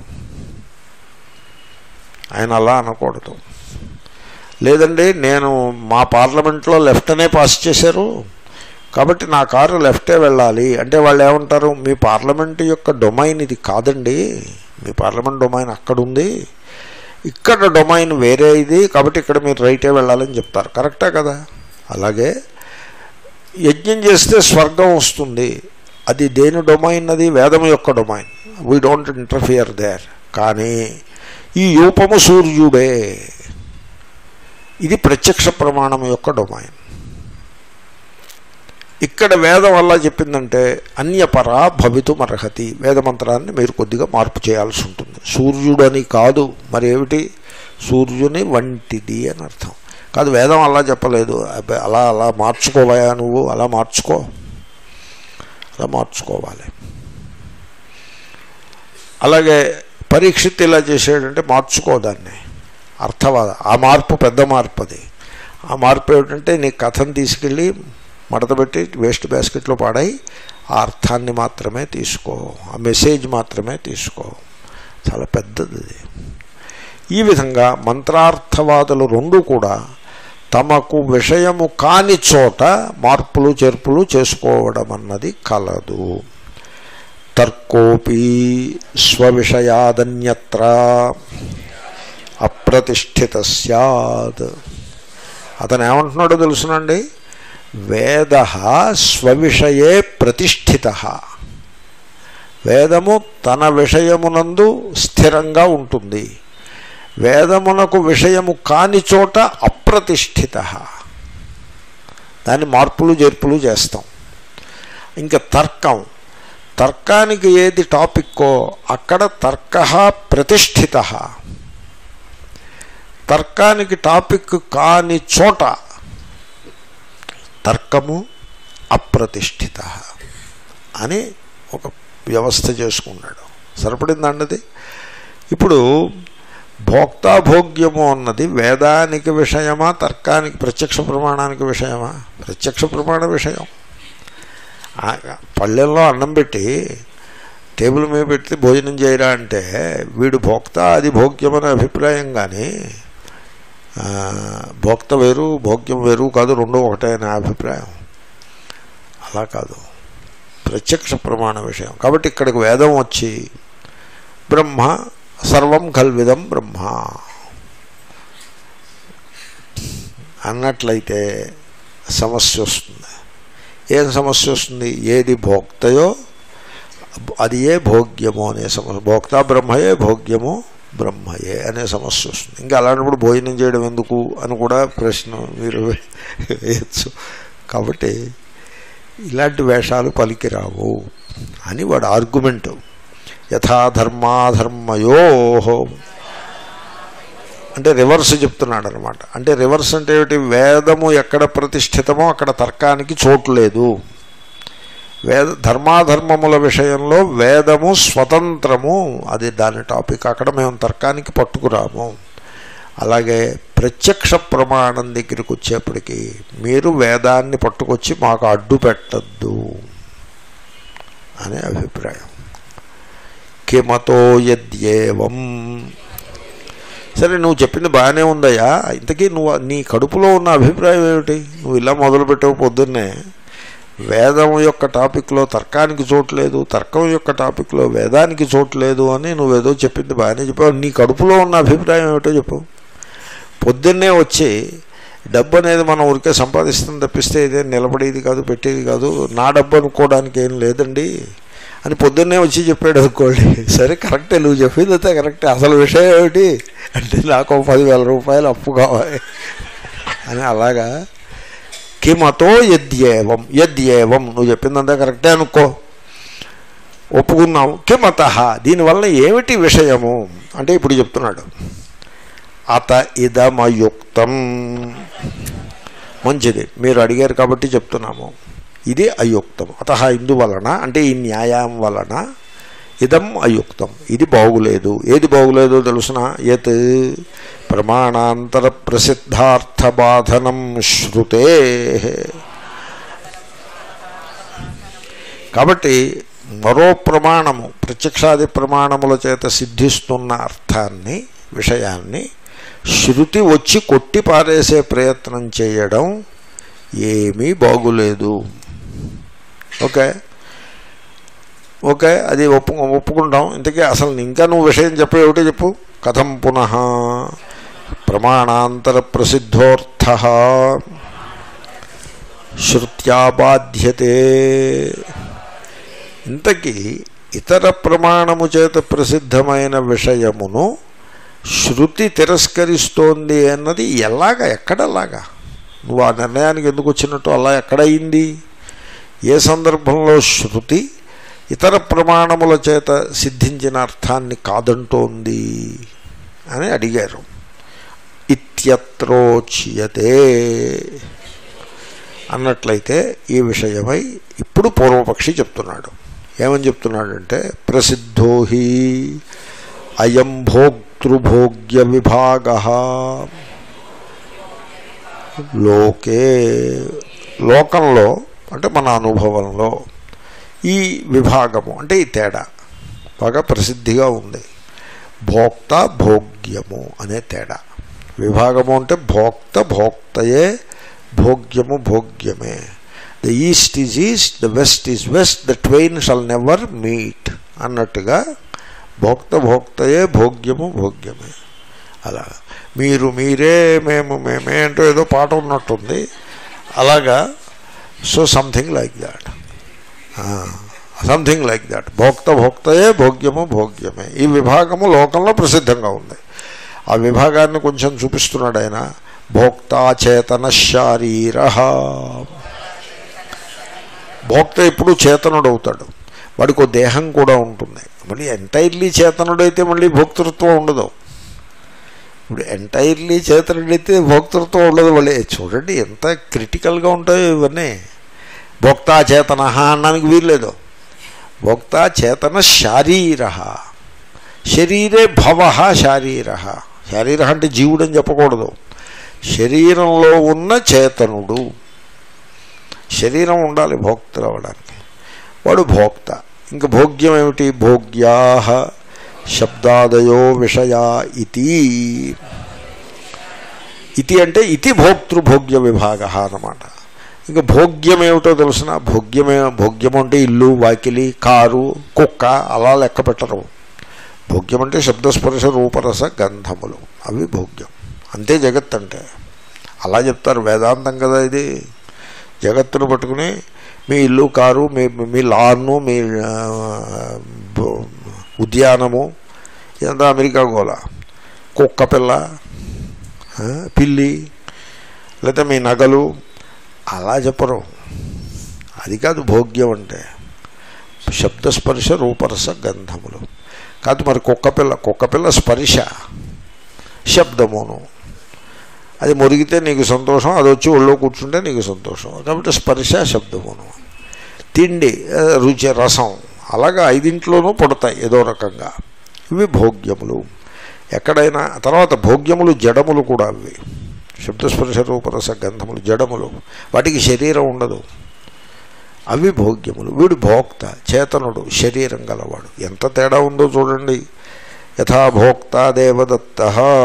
ఆయన అలా అనకూడదు లేదండి నేను మా పార్లమెంట్లో లెఫ్ట్నే పాస్ చేశారు కాబట్టి నా కారు లెఫ్టే వెళ్ళాలి అంటే వాళ్ళు ఏమంటారు మీ పార్లమెంట్ యొక్క డొమైన్ ఇది కాదండి మీ పార్లమెంట్ డొమైన్ అక్కడ ఉంది ఇక్కడ డొమైన్ వేరే ఇది కాబట్టి ఇక్కడ మీరు రైటే వెళ్ళాలని చెప్తారు కరెక్టే కదా అలాగే యజ్ఞం చేస్తే స్వర్గం వస్తుంది అది దేని డొమైన్ అది వేదం యొక్క domain we don't interfere there కానీ ఈ యూపము సూర్యుడే ఇది ప్రత్యక్ష ప్రమాణం యొక్క డొమైన్ ఇక్కడ వేదం వల్ల చెప్పిందంటే అన్యపరా భవితుమర్హతి వేదమంత్రాన్ని మీరు కొద్దిగా మార్పు చేయాల్సి ఉంటుంది సూర్యుడని కాదు మరి ఏమిటి సూర్యుని వంటిది అని అర్థం కాదు వేదం అలా చెప్పలేదు అబ్బే, అలా అలా మార్చుకోవాయా నువ్వు అలా మార్చుకో అలా మార్చుకోవాలి అలాగే పరీక్షిత్ ఇలా చేసాడంటే మార్చుకోదాన్ని అర్థవాద ఆ మార్పు పెద్ద మార్పు అది ఆ మార్పు ఏమిటంటే నీ కథను తీసుకెళ్ళి మడతపెట్టి వేస్ట్ బాస్కెట్లో పాడాయి ఆ అర్థాన్ని మాత్రమే తీసుకో ఆ మెసేజ్ మాత్రమే తీసుకో చాలా పెద్దది అది ఈ విధంగా మంత్రార్థవాదులు రెండు కూడా తమకు విషయము కాని చోట మార్పులు చేర్పులు చేసుకోవడం అన్నది కలదు తర్కోపి స్వవిషయాదన్యత్ర అప్రతిష్ఠిత సత్ అతను ఏమంటున్నాడో తెలుసునండి వేద స్వవిషయే ప్రతిష్ఠిత వేదము తన విషయమునందు స్థిరంగా ఉంటుంది వేదమునకు విషయము కాని చోట అప్రతిష్ఠిత దాన్ని మార్పులు చేర్పులు చేస్తాం ఇంకా తర్కం తర్కానికి ఏది టాపిక్కో అక్కడ తర్క ప్రతిష్ఠిత తర్కానికి టాపిక్ కాని చోట తర్కము అప్రతిష్ఠిత అని ఒక వ్యవస్థ చేసుకున్నాడు సరిపడిందండి ఇప్పుడు భోక్తాభోగ్యము అన్నది వేదానికి విషయమా తర్కానికి ప్రత్యక్ష ప్రమాణానికి విషయమా ప్రత్యక్ష ప్రమాణ విషయం ఆ పళ్ళెల్లో అన్నం పెట్టి టేబుల్ మీద పెట్టి భోజనం చేయరా అంటే వీడు భోక్త అది భోగ్యం అనే అభిప్రాయం కానీ ఆ, భోక్త వేరు భోగ్యం వేరు కాదు రెండు ఒకటే అనే అభిప్రాయం అలా కాదు ప్రత్యక్ష ప్రమాణ విషయం కాబట్టి ఇక్కడికి వేదం వచ్చి బ్రహ్మ సర్వం కల్విదం బ్రహ్మ అన్నట్లయితే సమస్య వస్తుంది ఏం సమస్య వస్తుంది ఏది భోక్తయో అది ఏ భోగ్యమో అనే సమస్య భోక్త బ్రహ్మయే భోగ్యమో బ్రహ్మయే అనే సమస్య వస్తుంది ఇంకా అలాంటప్పుడు భోజనం చేయడం ఎందుకు అని కూడా ప్రశ్న మీరు వేయచ్చు కాబట్టి ఇలాంటి వేషాలు పలికిరావు అని వాడు ఆర్గ్యుమెంట్ యథాధర్మాధర్మయో అంటే రివర్స్ చెప్తున్నాడు అనమాట అంటే రివర్స్ అంటే ఏమిటి వేదము ఎక్కడ ప్రతిష్ఠితమో అక్కడ తర్కానికి చోటు లేదు వేద ధర్మాధర్మముల విషయంలో వేదము స్వతంత్రము అది దాని టాపిక్ అక్కడ మేము తర్కానికి పట్టుకురాము అలాగే ప్రత్యక్ష ప్రమాణం దగ్గరికి వచ్చేప్పటికి మీరు వేదాన్ని పట్టుకొచ్చి మాకు అడ్డు పెట్టద్దు అనే అభిప్రాయం కిమతో యద్యేవం సరే నువ్వు చెప్పింది బాగానే ఉందయ్యా ఇంతకీ నువ్వు నీ కడుపులో ఉన్న అభిప్రాయం ఏమిటి నువ్వు ఇలా మొదలుపెట్టావు పొద్దున్నే వేదం యొక్క టాపిక్లో తర్కానికి చోటు లేదు తర్కం యొక్క టాపిక్లో వేదానికి చోటు లేదు అని నువ్వేదో చెప్పింది బాగానే చెప్పావు నీ కడుపులో ఉన్న అభిప్రాయం ఏమిటో చెప్పు పొద్దున్నే వచ్చి డబ్బు అనేది మనం ఊరికే సంపాదిస్తుంది తప్పిస్తే ఇదే నిలబడేది కాదు పెట్టేది కాదు నా డబ్బు అనుకోవడానికి ఏం లేదండి అని పొద్దున్నే వచ్చి చెప్పాడు అనుకోండి సరే కరెక్టే నువ్వు చెప్పింది అయితే కరెక్టే అసలు విషయం ఏమిటి అంటే నాకు ఒక పదివేల రూపాయలు అప్పు కావాలి అని అలాగా కిమతో యద్యేవం యద్యేవం నువ్వు చెప్పిందంతా కరెక్టే అనుకో ఒప్పుకున్నావు కిమత దీనివల్ల ఏమిటి విషయము అంటే ఇప్పుడు చెప్తున్నాడు అత ఇదమయుక్తం మంచిది మీరు అడిగారు కాబట్టి చెప్తున్నాము ఇది అయుక్తం అత ఇందువలన అంటే ఈ న్యాయం వలన ఇదం అయుక్తం ఇది బాగులేదు ఏది బాగులేదో తెలుసిన యత్ ప్రమాణాంతర ప్రసిద్ధార్థ బాధనం శృతే కాబట్టి మరో ప్రమాణము ప్రత్యక్షాది ప్రమాణముల చేత సిద్ధిస్తున్న అర్థాన్ని విషయాన్ని శృతి వచ్చి కొట్టి పారేసే ప్రయత్నం చేయడం ఏమీ బాగులేదు ఓకే ఓకే అది ఒప్పు ఒప్పుకుంటాం ఇంతకీ అసలు ఇంకా నువ్వు విషయం చెప్పు ఏమిటో చెప్పు కథం పునః ప్రమాణాంతర ప్రసిద్ధోర్థ శృత్యా బాధ్యతే ఇంతకీ ఇతర ప్రమాణము చేత ప్రసిద్ధమైన విషయమును శృతి తిరస్కరిస్తోంది అన్నది ఎలాగా ఎక్కడలాగా నువ్వు ఆ నిర్ణయానికి ఎందుకు వచ్చినట్టు అలా ఎక్కడయింది ఏ సందర్భంలో శృతి ఇతర ప్రమాణముల చేత సిద్ధించిన అర్థాన్ని కాదంటోంది అని అడిగారు ఇత్యత్రోచ్యతే అన్నట్లయితే ఈ విషయమై ఇప్పుడు పూర్వపక్షి చెప్తున్నాడు ఏమని చెప్తున్నాడంటే ప్రసిద్ధో హి అయం భోక్తృభోగ్య విభాగ లోకే లోకంలో అంటే మన అనుభవంలో ఈ విభాగము అంటే ఈ తేడా బాగా ప్రసిద్ధిగా ఉంది భోక్త భోగ్యము అనే తేడా విభాగము అంటే భోక్త భోక్తయే భోగ్యము భోగ్యమే the east is east the west is west the twain shall never meet అన్నట్టుగా భోక్త భోక్తయే భోగ్యము భోగ్యమే అలా మీరు మీరే మేము మేమే అంటూ ఏదో పాట ఉన్నట్టుంది అలాగా so something like that something like that భోక్త భోక్తయే భోగ్యము భోగ్యమే ఈ విభాగము లోకంలో ప్రసిద్ధంగా ఉంది ఆ విభాగాన్ని కొంచెం చూపిస్తున్నాడు ఆయన భోక్తాచేతన శారీర భోక్త ఎప్పుడు చేతనుడు అవుతాడు వాడికి దేహం కూడా ఉంటుంది మళ్ళీ ఎంటైర్లీ చేతనుడైతే మళ్ళీ భోక్తృత్వం ఉండదు ఇప్పుడు ఎంటైర్లీ చేతనుడైతే భోక్తృత్వం ఉండదు మళ్ళీ చూడండి ఎంత క్రిటికల్గా ఉంటాయో ఇవన్నీ భోక్తా చేతన అనడానికి వీల్లేదు భోక్తా చేతన శారీర శరీరే భవ శారీర శారీర అంటే జీవుడు అని చెప్పకూడదు శరీరంలో ఉన్న చేతనుడు శరీరం ఉండాలి భోక్తలు అవ్వడానికి వాడు భోక్త ఇంకా భోగ్యం ఏమిటి భోగ్యా శబ్దాదయో విషయా ఇతి ఇతి అంటే ఇతి భోక్తృభోగ్య విభాగ అన్నమాట ఇంకా భోగ్యం ఏమిటో తెలుసిన భోగ్యమే భోగ్యం అంటే ఇల్లు వాకిలి కారు కుక్క అలా లెక్క పెట్టరు భోగ్యం అంటే శబ్దస్పర్శ రూపరస గంధములు అవి భోగ్యం అంతే జగత్ అంటే అలా చెప్తారు వేదాంతం కదా ఇది జగత్తును పట్టుకుని మీ ఇల్లు కారు మీ మీ లాను మీ ఆ, బ- ఉద్యానము ఇదంతా అమెరికా గోల కుక్క పిల్ల ఆ, పిల్లి లేకపోతే మీ నగలు అలా చెప్పరు అది కాదు భోగ్యం అంటే శబ్దస్పర్శ రూపరస గంధములు కాదు మరి కుక్కపిల్ల కుక్కపిల్ల స్పర్శ శబ్దమును అది మురిగితే నీకు సంతోషం అది వచ్చి ఒళ్ళో కూర్చుంటే నీకు సంతోషం కాబట్టి స్పర్శ శబ్దమును తిండి ఆ, రుచి రసం అలాగా ఐదింట్లోనూ పడతాయి ఏదో రకంగా ఇవి భోగ్యములు ఎక్కడైనా తర్వాత భోగ్యములు జడములు కూడా అవి శబ్దస్పర్శ రూపరస గంధములు జడములు వాటికి శరీరం ఉండదు అవి భోగ్యములు వీడు భోక్త చేతనుడు శరీరం గలవాడు ఎంత తేడా ఉందో చూడండి యథా భోక్త దేవదత్త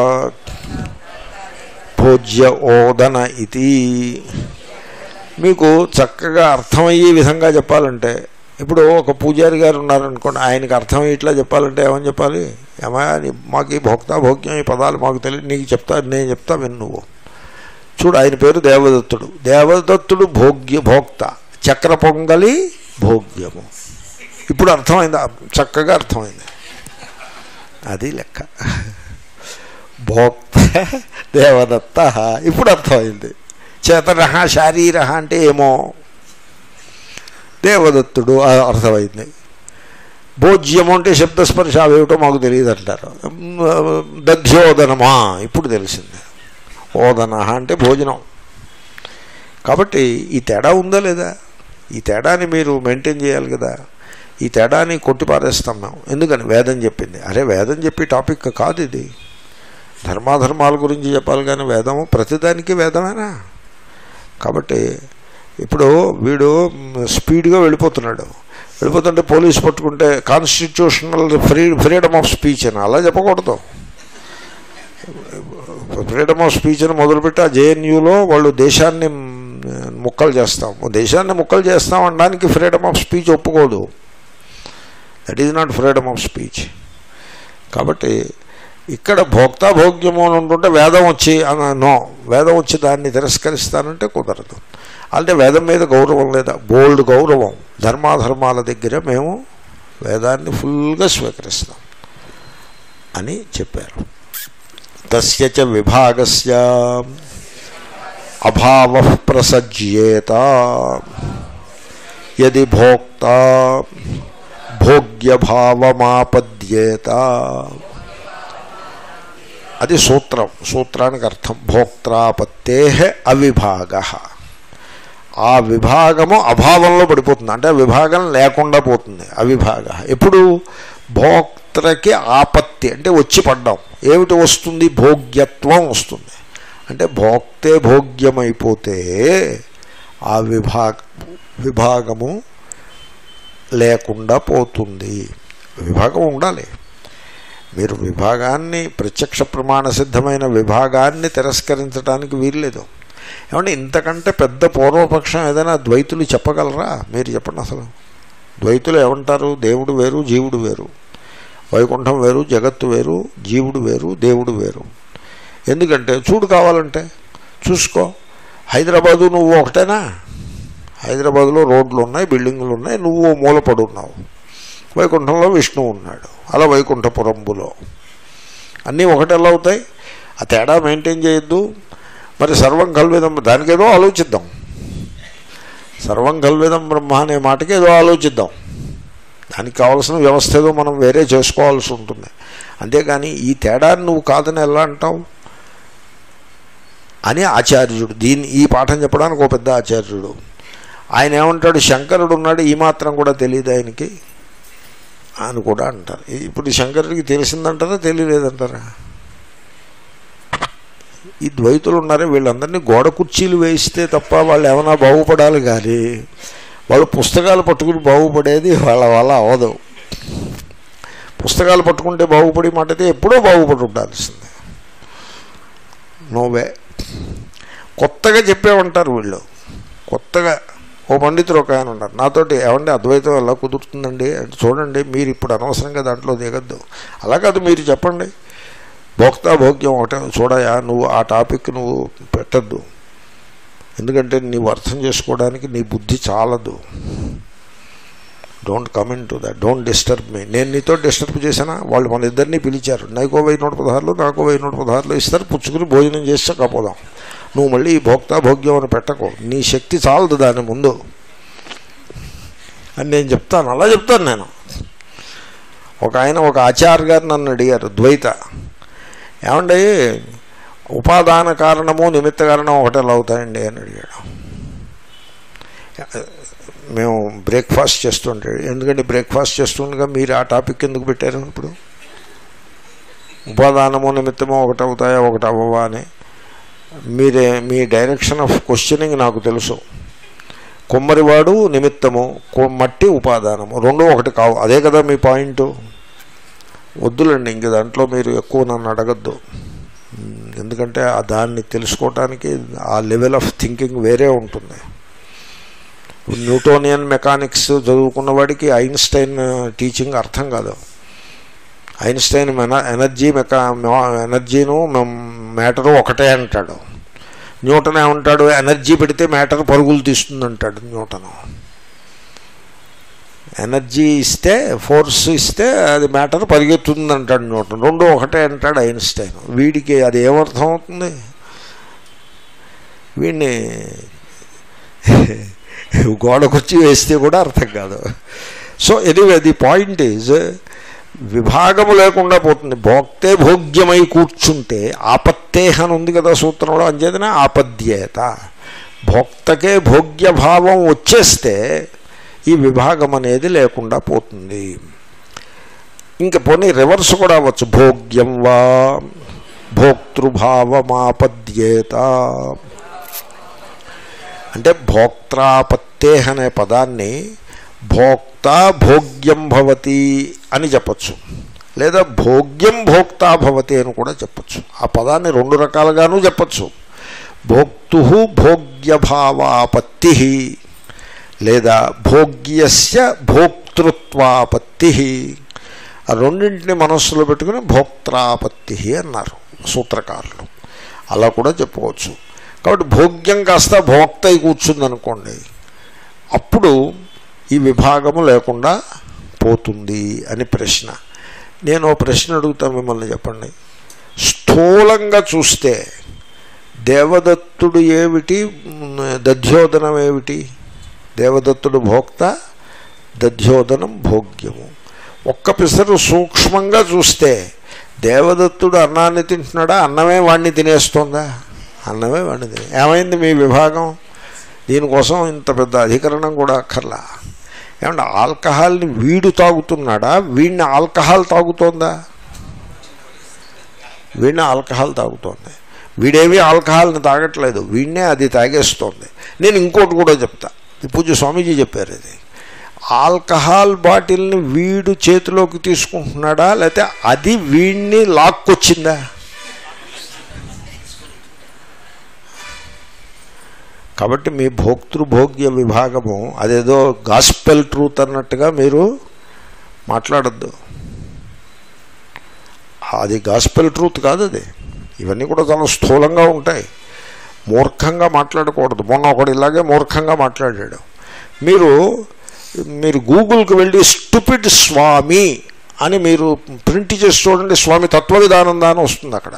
భోజ్య ఓదన ఇది మీకు చక్కగా అర్థమయ్యే విధంగా చెప్పాలంటే ఇప్పుడు ఒక పూజారి గారు ఉన్నారనుకోండి ఆయనకి అర్థమయ్యేట్లా చెప్పాలంటే ఏమని చెప్పాలి ఏమయ్యా నీ- మాకు ఈ భోక్త భోగ్యం ఈ పదాలు మాకు తెలియదు నీకు చెప్తా నేను చెప్తా విను నువ్వు చూడు ఆయన పేరు దేవదత్తుడు దేవదత్తుడు భోగ్య భోక్త చక్ర పొంగలి భోగ్యము ఇప్పుడు అర్థమైంది చక్కగా అర్థమైంది అది లెక్క భోక్త దేవదత్త ఇప్పుడు అర్థమైంది చేతన శారీర అంటే ఏమో దేవదత్తుడు ఆ అర్థమైంది భోజ్యము అంటే శబ్దస్పర్శ అవేమిటో మాకు తెలియదు అంటారు దధ్యోదనమా ఇప్పుడు తెలిసింది ఓదన అంటే భోజనం కాబట్టి ఈ తేడా ఉందా లేదా ఈ తేడాని మీరు మెయింటైన్ చేయాలి కదా ఈ తేడాని కొట్టిపారేస్తాం మేము ఎందుకని వేదం చెప్పింది అరే వేదం చెప్పి టాపిక్ కాదు ఇది ధర్మాధర్మాల గురించి చెప్పాలి కానీ వేదము ప్రతిదానికి వేదమేనా కాబట్టి ఇప్పుడు వీడు మ్, స్పీడ్గా వెళ్ళిపోతున్నాడు వెళ్ళిపోతుంటే పోలీసు పట్టుకుంటే constitutional free freedom of speech అని అలా చెప్పకూడదు ఫ్రీడమ్ ఆఫ్ స్పీచ్ అని మొదలుపెట్టి ఆ జేఎన్యూలో వాళ్ళు దేశాన్ని మ్, ముక్కలు చేస్తాం దేశాన్ని ముక్కలు చేస్తాం అనడానికి ఫ్రీడమ్ ఆఫ్ స్పీచ్ ఒప్పుకోదు that is not freedom of speech కాబట్టి ఇక్కడ భోక్తా భోగ్యము అని ఉంటుంటే వేదం వచ్చి అన- నో వేదం వచ్చి దాన్ని తిరస్కరిస్తానంటే కుదరదు అంటే వేదం మీద గౌరవం లేదా బోల్డ్ గౌరవం ధర్మాధర్మాల దగ్గర మేము వేదాన్ని ఫుల్గా స్వీకరిస్తాం అని చెప్పారు తస్య చ విభాగస్య అభావ ప్రసజ్యేత యది భోక్త భోగ్యభావమాపద్యేత అది సూత్రం సూత్రానికి అర్థం భోక్త్రాపత్తే అవిభాగ ఆ విభాగము అభావంలో పడిపోతుంది అంటే ఆ విభాగం లేకుండా పోతుంది అవిభాగ ఎప్పుడు భోక్తకి ఆపత్తి అంటే వచ్చి పడ్డాం ఏమిటి వస్తుంది భోగ్యత్వం వస్తుంది అంటే భోక్తే భోగ్యమైపోతే ఆ విభాగ విభాగము లేకుండా పోతుంది విభాగం ఉండాలి మీరు విభాగాన్ని ప్రత్యక్ష ప్రమాణ సిద్ధమైన విభాగాన్ని తిరస్కరించడానికి వీల్లేదు ఏమంటే ఇంతకంటే పెద్ద పూర్వపక్షం ఏదైనా ద్వైతులు చెప్పగలరా మీరు చెప్పండి అసలు ద్వైతులు ఏమంటారు దేవుడు వేరు జీవుడు వేరు వైకుంఠం వేరు జగత్తు వేరు జీవుడు వేరు దేవుడు వేరు ఎందుకంటే చూడు కావాలంటే చూసుకో హైదరాబాదు నువ్వు ఒకటేనా హైదరాబాదులో రోడ్లు ఉన్నాయి బిల్డింగులు ఉన్నాయి నువ్వు మూలపడి ఉన్నావు వైకుంఠంలో విష్ణువు ఉన్నాడు అలా వైకుంఠపురంబులో అన్నీ ఒకటెలా అవుతాయి ఆ తేడా మెయింటైన్ చేయొద్దు మరి సర్వం కల్వేదం దానికేదో ఆలోచిద్దాం సర్వం కల్వేదం బ్రహ్మ అనే మాటకి ఏదో ఆలోచిద్దాం దానికి కావాల్సిన వ్యవస్థ ఏదో మనం వేరే చేసుకోవాల్సి ఉంటుంది అంతేగాని ఈ తేడాన్ని నువ్వు కాదని ఎలా అంటావు అని ఆచార్యుడు దీన్ని ఈ పాఠం చెప్పడానికి ఒక పెద్ద ఆచార్యుడు ఆయన ఏమంటాడు శంకరుడు ఉన్నాడు ఈ మాత్రం కూడా తెలియదు ఆయనకి అని కూడా అంటారు ఇప్పుడు శంకరుడికి తెలిసిందంటారా తెలియలేదంటారా ఈ ద్వైతులు ఉన్నారే వీళ్ళందరినీ గోడ కుర్చీలు వేయిస్తే తప్ప వాళ్ళు ఏమైనా బాగుపడాలి కానీ వాళ్ళు పుస్తకాలు పట్టుకుని బాగుపడేది వాళ్ళ వల్ల అవదు పుస్తకాలు పట్టుకుంటే బాగుపడి మాట అయితే ఎప్పుడో బాగుపడి ఉండాల్సిందే నోవే కొత్తగా చెప్పేమంటారు వీళ్ళు కొత్తగా ఓ పండితులు ఒక ఆయన ఉన్నారు నాతోటి ఏమండి అద్వైతం ఎలా కుదురుతుందండి అంటే చూడండి మీరు ఇప్పుడు అనవసరంగా దాంట్లో దిగద్దు అలా కాదు మీరు చెప్పండి భోక్తా భోగ్యం ఒకటే చూడయా నువ్వు ఆ టాపిక్ నువ్వు పెట్టద్దు ఎందుకంటే నీవు అర్థం చేసుకోవడానికి నీ బుద్ధి చాలదు don't comment to that don't disturb me నేను నీతో డిస్టర్బ్ చేసినా వాళ్ళు మన ఇద్దరిని పిలిచారు నాకో వెయ్యి నూట పదహారులు నాకో వెయ్యి నూట పదహారులు ఇస్తారు పుచ్చుకుని భోజనం చేస్తే కాపోదాం నువ్వు మళ్ళీ ఈ భోక్తా భోగ్యం అని పెట్టకు నీ శక్తి చాలదు దాని ముందు అని నేను చెప్తాను అలా చెప్తాను నేను ఒక ఆయన ఒక ఆచార్య గారు నన్ను అడిగారు ద్వైత ఏమండి ఉపాదాన కారణము నిమిత్త కారణం ఒకటేలా అవుతాయండి అని అడిగాడు మేము బ్రేక్ఫాస్ట్ చేస్తుంటే ఎందుకంటే బ్రేక్ఫాస్ట్ చేస్తుండగా మీరు ఆ టాపిక్ ఎందుకు పెట్టారు ఇప్పుడు ఉపాదానము నిమిత్తము ఒకటి అవుతాయా ఒకటి అవ్వవా అని మీరే మీ డైరెక్షన్ ఆఫ్ క్వశ్చనింగ్ నాకు తెలుసు కొమ్మరివాడు నిమిత్తము కొ- మట్టి ఉపాదానము రెండు ఒకటి కావు అదే కదా మీ పాయింట్ వద్దులండి ఇంక దాంట్లో మీరు ఎక్కువ నన్ను అడగద్దు ఉమ్, ఎందుకంటే ఆ దాన్ని తెలుసుకోవటానికి ఆ లెవెల్ ఆఫ్ థింకింగ్ వేరే ఉంటుంది న్యూటోనియన్ మెకానిక్స్ చదువుకున్న వాడికి ఐన్స్టైన్ టీచింగ్ అర్థం కాదు ఐన్స్టైన్ మెన ఎనర్జీ మెకా ఎనర్జీను మ్యాటరు ఒకటే అంటాడు న్యూటన్ ఏమంటాడు ఎనర్జీ పెడితే మ్యాటర్ పరుగులు తీస్తుంది అంటాడు న్యూటన్ ఎనర్జీ ఇస్తే ఫోర్స్ ఇస్తే అది మ్యాటర్ పరిగెత్తుంది అంటాడు న్యూటన్ రెండు ఒకటే అంటాడు ఐన్స్టైన్ వీడికి అది ఏమర్థం అవుతుంది వీడిని గోడకొచ్చి వేస్తే కూడా అర్థం కాదు so anyway the point is విభాగము లేకుండా పోతుంది భోక్తే భోగ్యమై కూర్చుంటే ఆపత్తే అని ఉంది కదా సూత్రంలో అంచేతనే ఆపద్యేత భోక్తకే భోగ్యభావం వచ్చేస్తే ఈ విభాగం అనేది లేకుండా పోతుంది ఇంకా పోనీ రివర్స్ కూడా అవ్వచ్చు భోగ్యం వా భోక్తృభావమాపద్యేత అంటే భోక్త్రాపత్తే అనే పదాన్ని భోక్త భోగ్యం భవతి అని చెప్పచ్చు లేదా భోగ్యం భోక్తా భవతి అని కూడా చెప్పచ్చు ఆ పదాన్ని రెండు రకాలుగాను చెప్పచ్చు భోక్తు భోగ్యభావాపత్తి లేదా భోగ్యస్య భోక్తృత్వాపత్తి ఆ రెండింటిని మనస్సులో పెట్టుకుని భోక్త్రాపత్తి అన్నారు సూత్రకారులు అలా కూడా చెప్పుకోవచ్చు కాబట్టి భోగ్యం కాస్త భోక్త అయి కూర్చుందనుకోండి అప్పుడు ఈ విభాగము లేకుండా పోతుంది అని ప్రశ్న నేను ఓ ప్రశ్న అడుగుతా మిమ్మల్ని చెప్పండి స్థూలంగా చూస్తే దేవదత్తుడు ఏమిటి మ్, దధ్యోదనం ఏమిటి దేవదత్తుడు భోక్త దధ్యోదనం భోగ్యము ఒక్క పిసరు సూక్ష్మంగా చూస్తే దేవదత్తుడు అన్నాన్ని తింటున్నాడా అన్నమే వాడిని తినేస్తోందా అన్నమే వాడిని తినే ఏమైంది మీ విభాగం దీనికోసం ఇంత పెద్ద అధికరణం కూడా అక్కర్లా ఏమంటే ఆల్కహాల్ని వీడు తాగుతున్నాడా వీడిని ఆల్కహాల్ తాగుతోందా వీడిని ఆల్కహాల్ తాగుతోంది వీడేమీ ఆల్కహాల్ని తాగట్లేదు వీడినే అది తాగేస్తోంది నేను ఇంకోటి కూడా చెప్తా ఈ పూజ్య స్వామీజీ చెప్పారు ఇది ఆల్కహాల్ బాటిల్ని వీడు చేతిలోకి తీసుకుంటున్నాడా లేకపోతే అది వీడిని లాక్కొచ్చిందా కాబట్టి మీ భోక్తృభోగ్య విభాగము అదేదో గాస్పెల్ ట్రూత్ అన్నట్టుగా మీరు మాట్లాడద్దు అది గాస్పెల్ ట్రూత్ కాదు అది ఇవన్నీ కూడా చాలా స్థూలంగా ఉంటాయి మూర్ఖంగా మాట్లాడకూడదు మొన్న ఒకడు ఇలాగే మూర్ఖంగా మాట్లాడాడు మీరు మీరు గూగుల్కి వెళ్ళి స్టూపిడ్ స్వామి అని మీరు ప్రింట్ చేసి చూడండి స్వామి తత్వ విధానందా అని వస్తుంది అక్కడ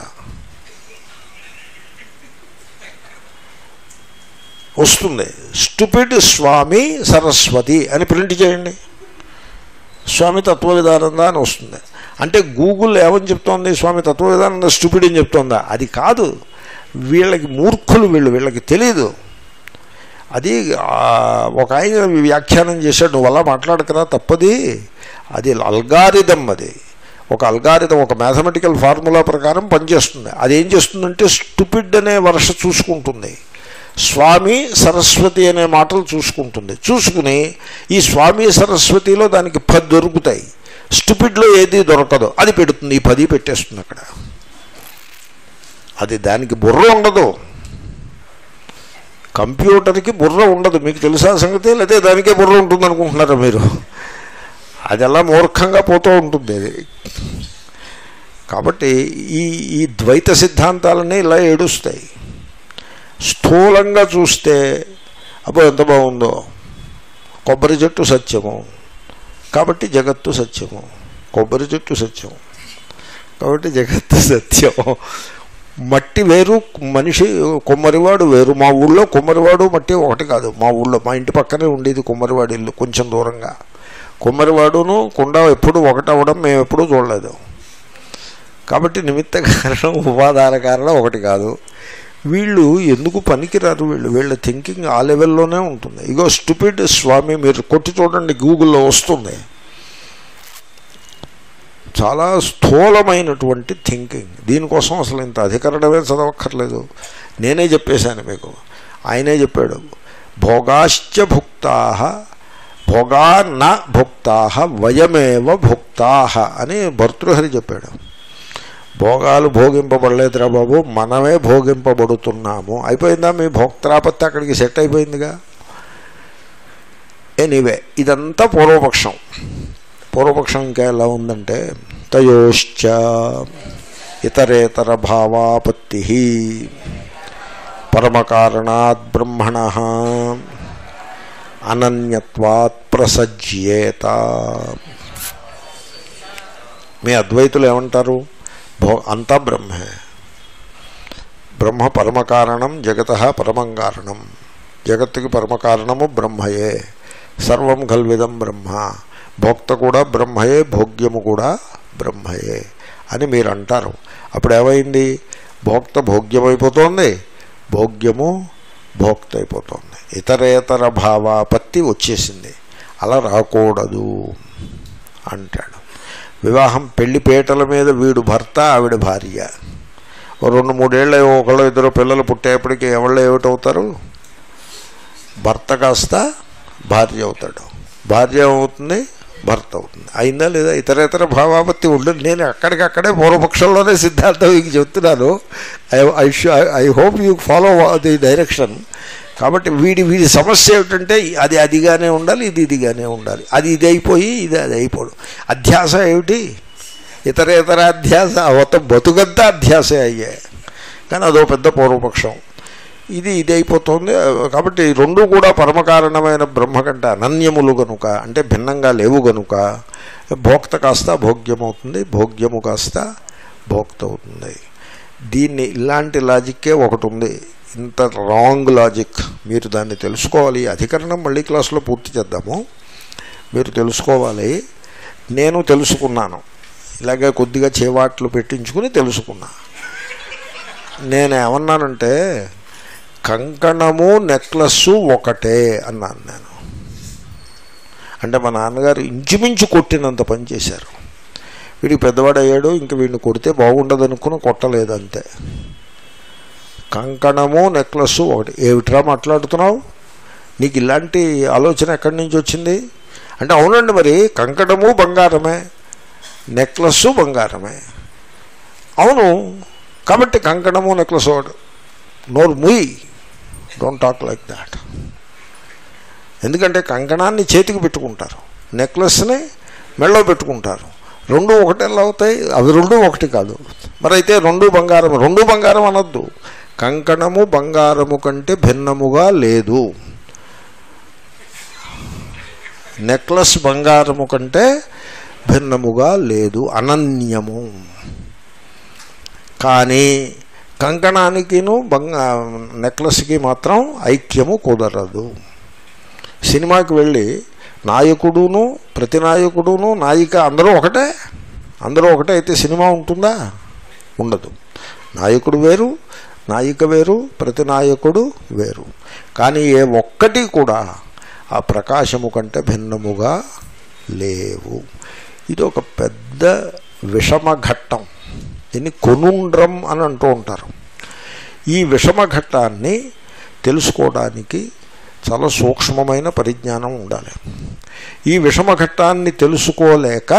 వస్తుంది స్టూపిడ్ స్వామి సరస్వతి అని ప్రింట్ చేయండి స్వామి తత్వ విధానందా అని వస్తుంది అంటే గూగుల్ ఏమని చెప్తోంది స్వామి తత్వ విధానంద స్టూపిడ్ అని చెప్తోందా అది కాదు వీళ్ళకి మూర్ఖులు వీళ్ళు వీళ్ళకి తెలియదు అది ఆ, ఒక ఆయన వ్యాఖ్యానం చేశాడు నువ్వు అలా మాట్లాడకరా తప్పది అది అల్గారిథం అది ఒక అల్గారిథం ఒక మ్యాథమెటికల్ ఫార్ములా ప్రకారం పనిచేస్తుంది అది ఏం చేస్తుందంటే స్టూపిడ్ అనే వరుస చూసుకుంటుంది స్వామి సరస్వతి అనే మాటలు చూసుకుంటుంది చూసుకుని ఈ స్వామి సరస్వతిలో దానికి పది దొరుకుతాయి స్టూపిడ్లో ఏది దొరకదు అది పెడుతుంది ఈ పది పెట్టేస్తుంది అక్కడ అది దానికి బుర్ర ఉండదు కంప్యూటర్కి బుర్ర ఉండదు మీకు తెలుసా సంగతి లేకపోతే దానికే బుర్ర ఉంటుంది అనుకుంటున్నారా మీరు అది అలా మూర్ఖంగా పోతూ ఉంటుంది అది కాబట్టి ఈ ఈ ద్వైత సిద్ధాంతాలన్నీ ఇలా ఏడుస్తాయి స్థూలంగా చూస్తే అబ్బో ఎంత బాగుందో కొబ్బరి చెట్టు సత్యము కాబట్టి జగత్తు సత్యము కొబ్బరి చెట్టు సత్యం కాబట్టి జగత్తు సత్యం మట్టి వేరు మనిషి కుమ్మరివాడు వేరు మా ఊళ్ళో కుమ్మరివాడు మట్టి ఒకటి కాదు మా ఊళ్ళో మా ఇంటి పక్కనే ఉండేది కుమ్మరివాడి ఇల్లు కొంచెం దూరంగా కుమ్మరివాడును కుండ ఎప్పుడు ఒకటి అవ్వడం మేము ఎప్పుడూ చూడలేదు కాబట్టి నిమిత్త కారణం ఉపాదాన కారణం ఒకటి కాదు వీళ్ళు ఎందుకు పనికిరారు వీళ్ళు వీళ్ళ థింకింగ్ ఆ లెవెల్లోనే ఉంటుంది ఇగో స్టూపిడ్ స్వామి మీరు కొట్టి చూడండి గూగుల్లో వస్తుంది చాలా స్థూలమైనటువంటి థింకింగ్ దీనికోసం అసలు ఇంత అధికరణమే చదవక్కర్లేదు నేనే చెప్పేశాను మీకు ఆయనే చెప్పాడు భోగాశ్చ భుక్తా భోగా న భుక్తా వయమేవ భుక్తా అని భర్తృహరి చెప్పాడు భోగాలు భోగింపబడలేదురా బాబు మనమే భోగింపబడుతున్నాము అయిపోయిందా మీ భోక్తాపత్తి అక్కడికి సెట్ అయిపోయిందిగా ఎనీవే ఇదంతా పూర్వపక్షం పూర్వపక్షం ఇంకా ఎలా ఉందంటే తయోశ్చ ఇతరేతర భావాపత్తి పరమకారణాత్ బ్రహ్మణ అనన్యత్వాత్ ప్రసజ్యేత మీ అద్వైతులు ఏమంటారు భో అంతా బ్రహ్మే బ్రహ్మ పరమకారణం జగత పరమం కారణం జగత్తుకి పరమకారణము బ్రహ్మయే సర్వం కల్విదం బ్రహ్మ భోక్త కూడా బ్రహ్మయే భోగ్యము కూడా బ్రహ్మయే అని మీరు అంటారు అప్పుడు ఏమైంది భోక్త భోగ్యమైపోతుంది భోగ్యము భోక్త అయిపోతుంది ఇతరేతర భావాపత్తి వచ్చేసింది అలా రాకూడదు అంటాడు వివాహం పెళ్లి పీటల మీద వీడు భర్త ఆవిడ భార్య ఓ రెండు మూడేళ్ళు ఒకళ్ళు ఇద్దరు పిల్లలు పుట్టేప్పటికి ఎవళ్ళు ఏమిటవుతారు భర్త కాస్త భార్య అవుతాడు భార్య అవుతుంది భర్త అవుతుంది అయిందా లేదా ఇతరేతర భావాపత్తి ఉండదు నేను అక్కడికక్కడే పూర్వపక్షంలోనే సిద్ధాంతం మీకు చెప్తున్నాను I I I hope you follow the direction కాబట్టి వీడి వీడి సమస్య ఏమిటంటే అది అదిగానే ఉండాలి ఇది ఇదిగానే ఉండాలి అది ఇది అయిపోయి ఇది అది అయిపోడు అధ్యాస ఏమిటి ఇతర ఇతర అధ్యాస మొత్తం బతుకంతా అధ్యాసే అయ్యాయి కానీ అదో పెద్ద పూర్వపక్షం ఇది ఇది అయిపోతుంది కాబట్టి రెండు కూడా పరమకారణమైన బ్రహ్మ కంటే అనన్యములు గనుక అంటే భిన్నంగా లేవు గనుక భోక్త కాస్త భోగ్యమవుతుంది భోగ్యము కాస్త భోక్త అవుతుంది దీన్ని ఇలాంటి లాజిక్కే ఒకటి ఉంది ఇంత రాంగ్ లాజిక్ మీరు దాన్ని తెలుసుకోవాలి ఈ అధికరణం మళ్ళీ క్లాసులో పూర్తి చేద్దాము మీరు తెలుసుకోవాలి నేను తెలుసుకున్నాను ఇలాగే కొద్దిగా చేవాట్లు పెట్టించుకుని తెలుసుకున్నా నేను ఏమన్నానంటే కంకణము నెక్లెస్సు ఒకటే అన్నాను నేను అంటే మా నాన్నగారు ఇంచుమించు కొట్టినంత పని చేశారు వీడికి పెద్దవాడు అయ్యాడు ఇంక వీడిని కొడితే బాగుండదు అనుకుని కొట్టలేదు అంతే కంకణము నెక్లెస్ ఒకటి ఏమిట్రా మాట్లాడుతున్నావు నీకు ఇలాంటి ఆలోచన ఎక్కడి నుంచి వచ్చింది అంటే అవునండి మరి కంకణము బంగారమే నెక్లెస్ బంగారమే అవును కాబట్టి కంకణము నెక్లెస్ ఒకటి నోరు ముయ్ డోంట్ టాక్ లైక్ దాట్ ఎందుకంటే కంకణాన్ని చేతికి పెట్టుకుంటారు నెక్లెస్ని మెళ్ళో పెట్టుకుంటారు రెండు ఒకటి ఎలా అవుతాయి అవి రెండు ఒకటి కాదు మరి అయితే రెండు బంగారం రెండు బంగారం అనొద్దు కంకణము బంగారము కంటే భిన్నముగా లేదు నెక్లెస్ బంగారము కంటే భిన్నముగా లేదు అనన్యము కానీ కంకణానికిను బంగా నెక్లెస్కి మాత్రం ఐక్యము కుదరదు సినిమాకి వెళ్ళి నాయకుడును ప్రతి నాయకుడును నాయిక అందరూ ఒకటే అందరూ ఒకటే అయితే సినిమా ఉంటుందా ఉండదు నాయకుడు వేరు నాయిక వేరు ప్రతి నాయకుడు వేరు కానీ ఏ ఒక్కటి కూడా ఆ ప్రకాశము కంటే భిన్నముగా లేవు ఇది ఒక పెద్ద విషమ ఘట్టం దీన్ని కొనుండ్రం అని అంటూ ఉంటారు ఈ విషమ ఘట్టాన్ని తెలుసుకోవడానికి చాలా సూక్ష్మమైన పరిజ్ఞానం ఉండాలి ఈ విషమ ఘట్టాన్ని తెలుసుకోలేక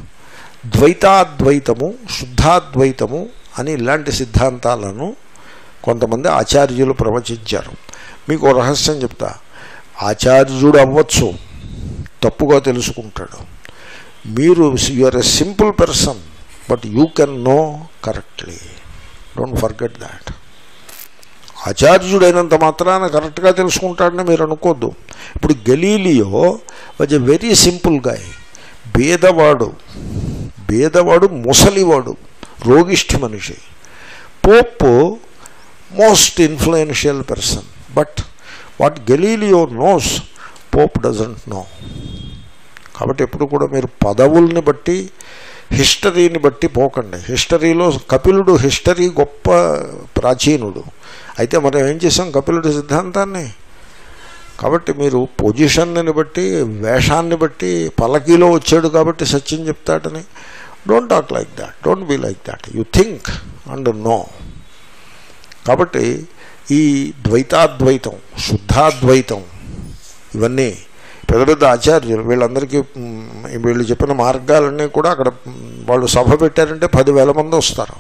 ద్వైతాద్వైతము శుద్ధాద్వైతము అని ఇలాంటి సిద్ధాంతాలను కొంతమంది ఆచార్యులు ప్రవచించారు మీకు ఓ రహస్యం చెప్తా ఆచార్యుడు అవ్వచ్చు తప్పుగా తెలుసుకుంటాడు మీరు you are a simple person but you can know correctly don't forget that ఆచార్యుడైనంత మాత్రాన కరెక్ట్గా తెలుసుకుంటాడని మీరు అనుకోద్దు ఇప్పుడు Galileo was a very simple guy బేదవాడు బేదవాడు ముసలివాడు రోగిష్ఠి మనిషి pope most influential person but what Galileo knows pope doesn't know కాబట్టి ఎప్పుడు కూడా మీరు పదవుల్ని బట్టి హిస్టరీని బట్టి పోకండి హిస్టరీలో కపిలుడు హిస్టరీ గొప్ప ప్రాచీనుడు అయితే మనం ఏం చేసాం కపిలుడి సిద్ధాంతాన్ని కాబట్టి మీరు పొజిషన్ని బట్టి వేషాన్ని బట్టి పలకీలో వచ్చాడు కాబట్టి సత్యం చెప్తాడని don't talk like that don't be like that you think and know కాబట్టి ఈ ద్వైతాద్వైతం శుద్ధాద్వైతం ఇవన్నీ పెద్ద పెద్ద ఆచార్యులు వీళ్ళందరికీ మ్, వీళ్ళు చెప్పిన మార్గాలన్నీ కూడా అక్కడ మ్, వాళ్ళు సభ పెట్టారంటే పదివేల మంది వస్తారు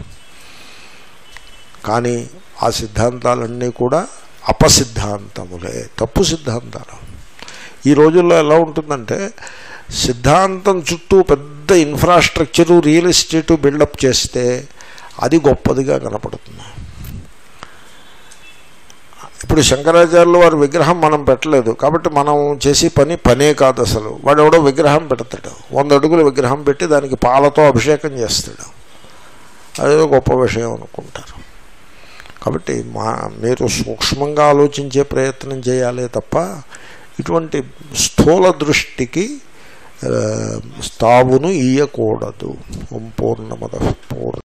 కానీ ఆ సిద్ధాంతాలన్నీ కూడా అపసిద్ధాంతములే తప్పు సిద్ధాంతాలు ఈ రోజుల్లో ఎలా ఉంటుందంటే సిద్ధాంతం చుట్టూ పెద్ద ఇన్ఫ్రాస్ట్రక్చరు రియల్ ఎస్టేటు బిల్డప్ చేస్తే అది గొప్పదిగా కనపడుతుంది ఇప్పుడు శంకరాచార్యులు వారి విగ్రహం మనం పెట్టలేదు కాబట్టి మనం చేసే పని పనే కాదు అసలు వాడు ఎవడో విగ్రహం పెడతాడు వంద అడుగుల విగ్రహం పెట్టి దానికి పాలతో అభిషేకం చేస్తాడు అదేదో గొప్ప విషయం అనుకుంటారు కాబట్టి మా మీరు సూక్ష్మంగా ఆలోచించే ప్రయత్నం చేయాలి తప్ప ఇటువంటి స్థూల దృష్టికి ఆ, స్థావును ఇయ్యకూడదు ఓం పూర్ణమద పూర్ణ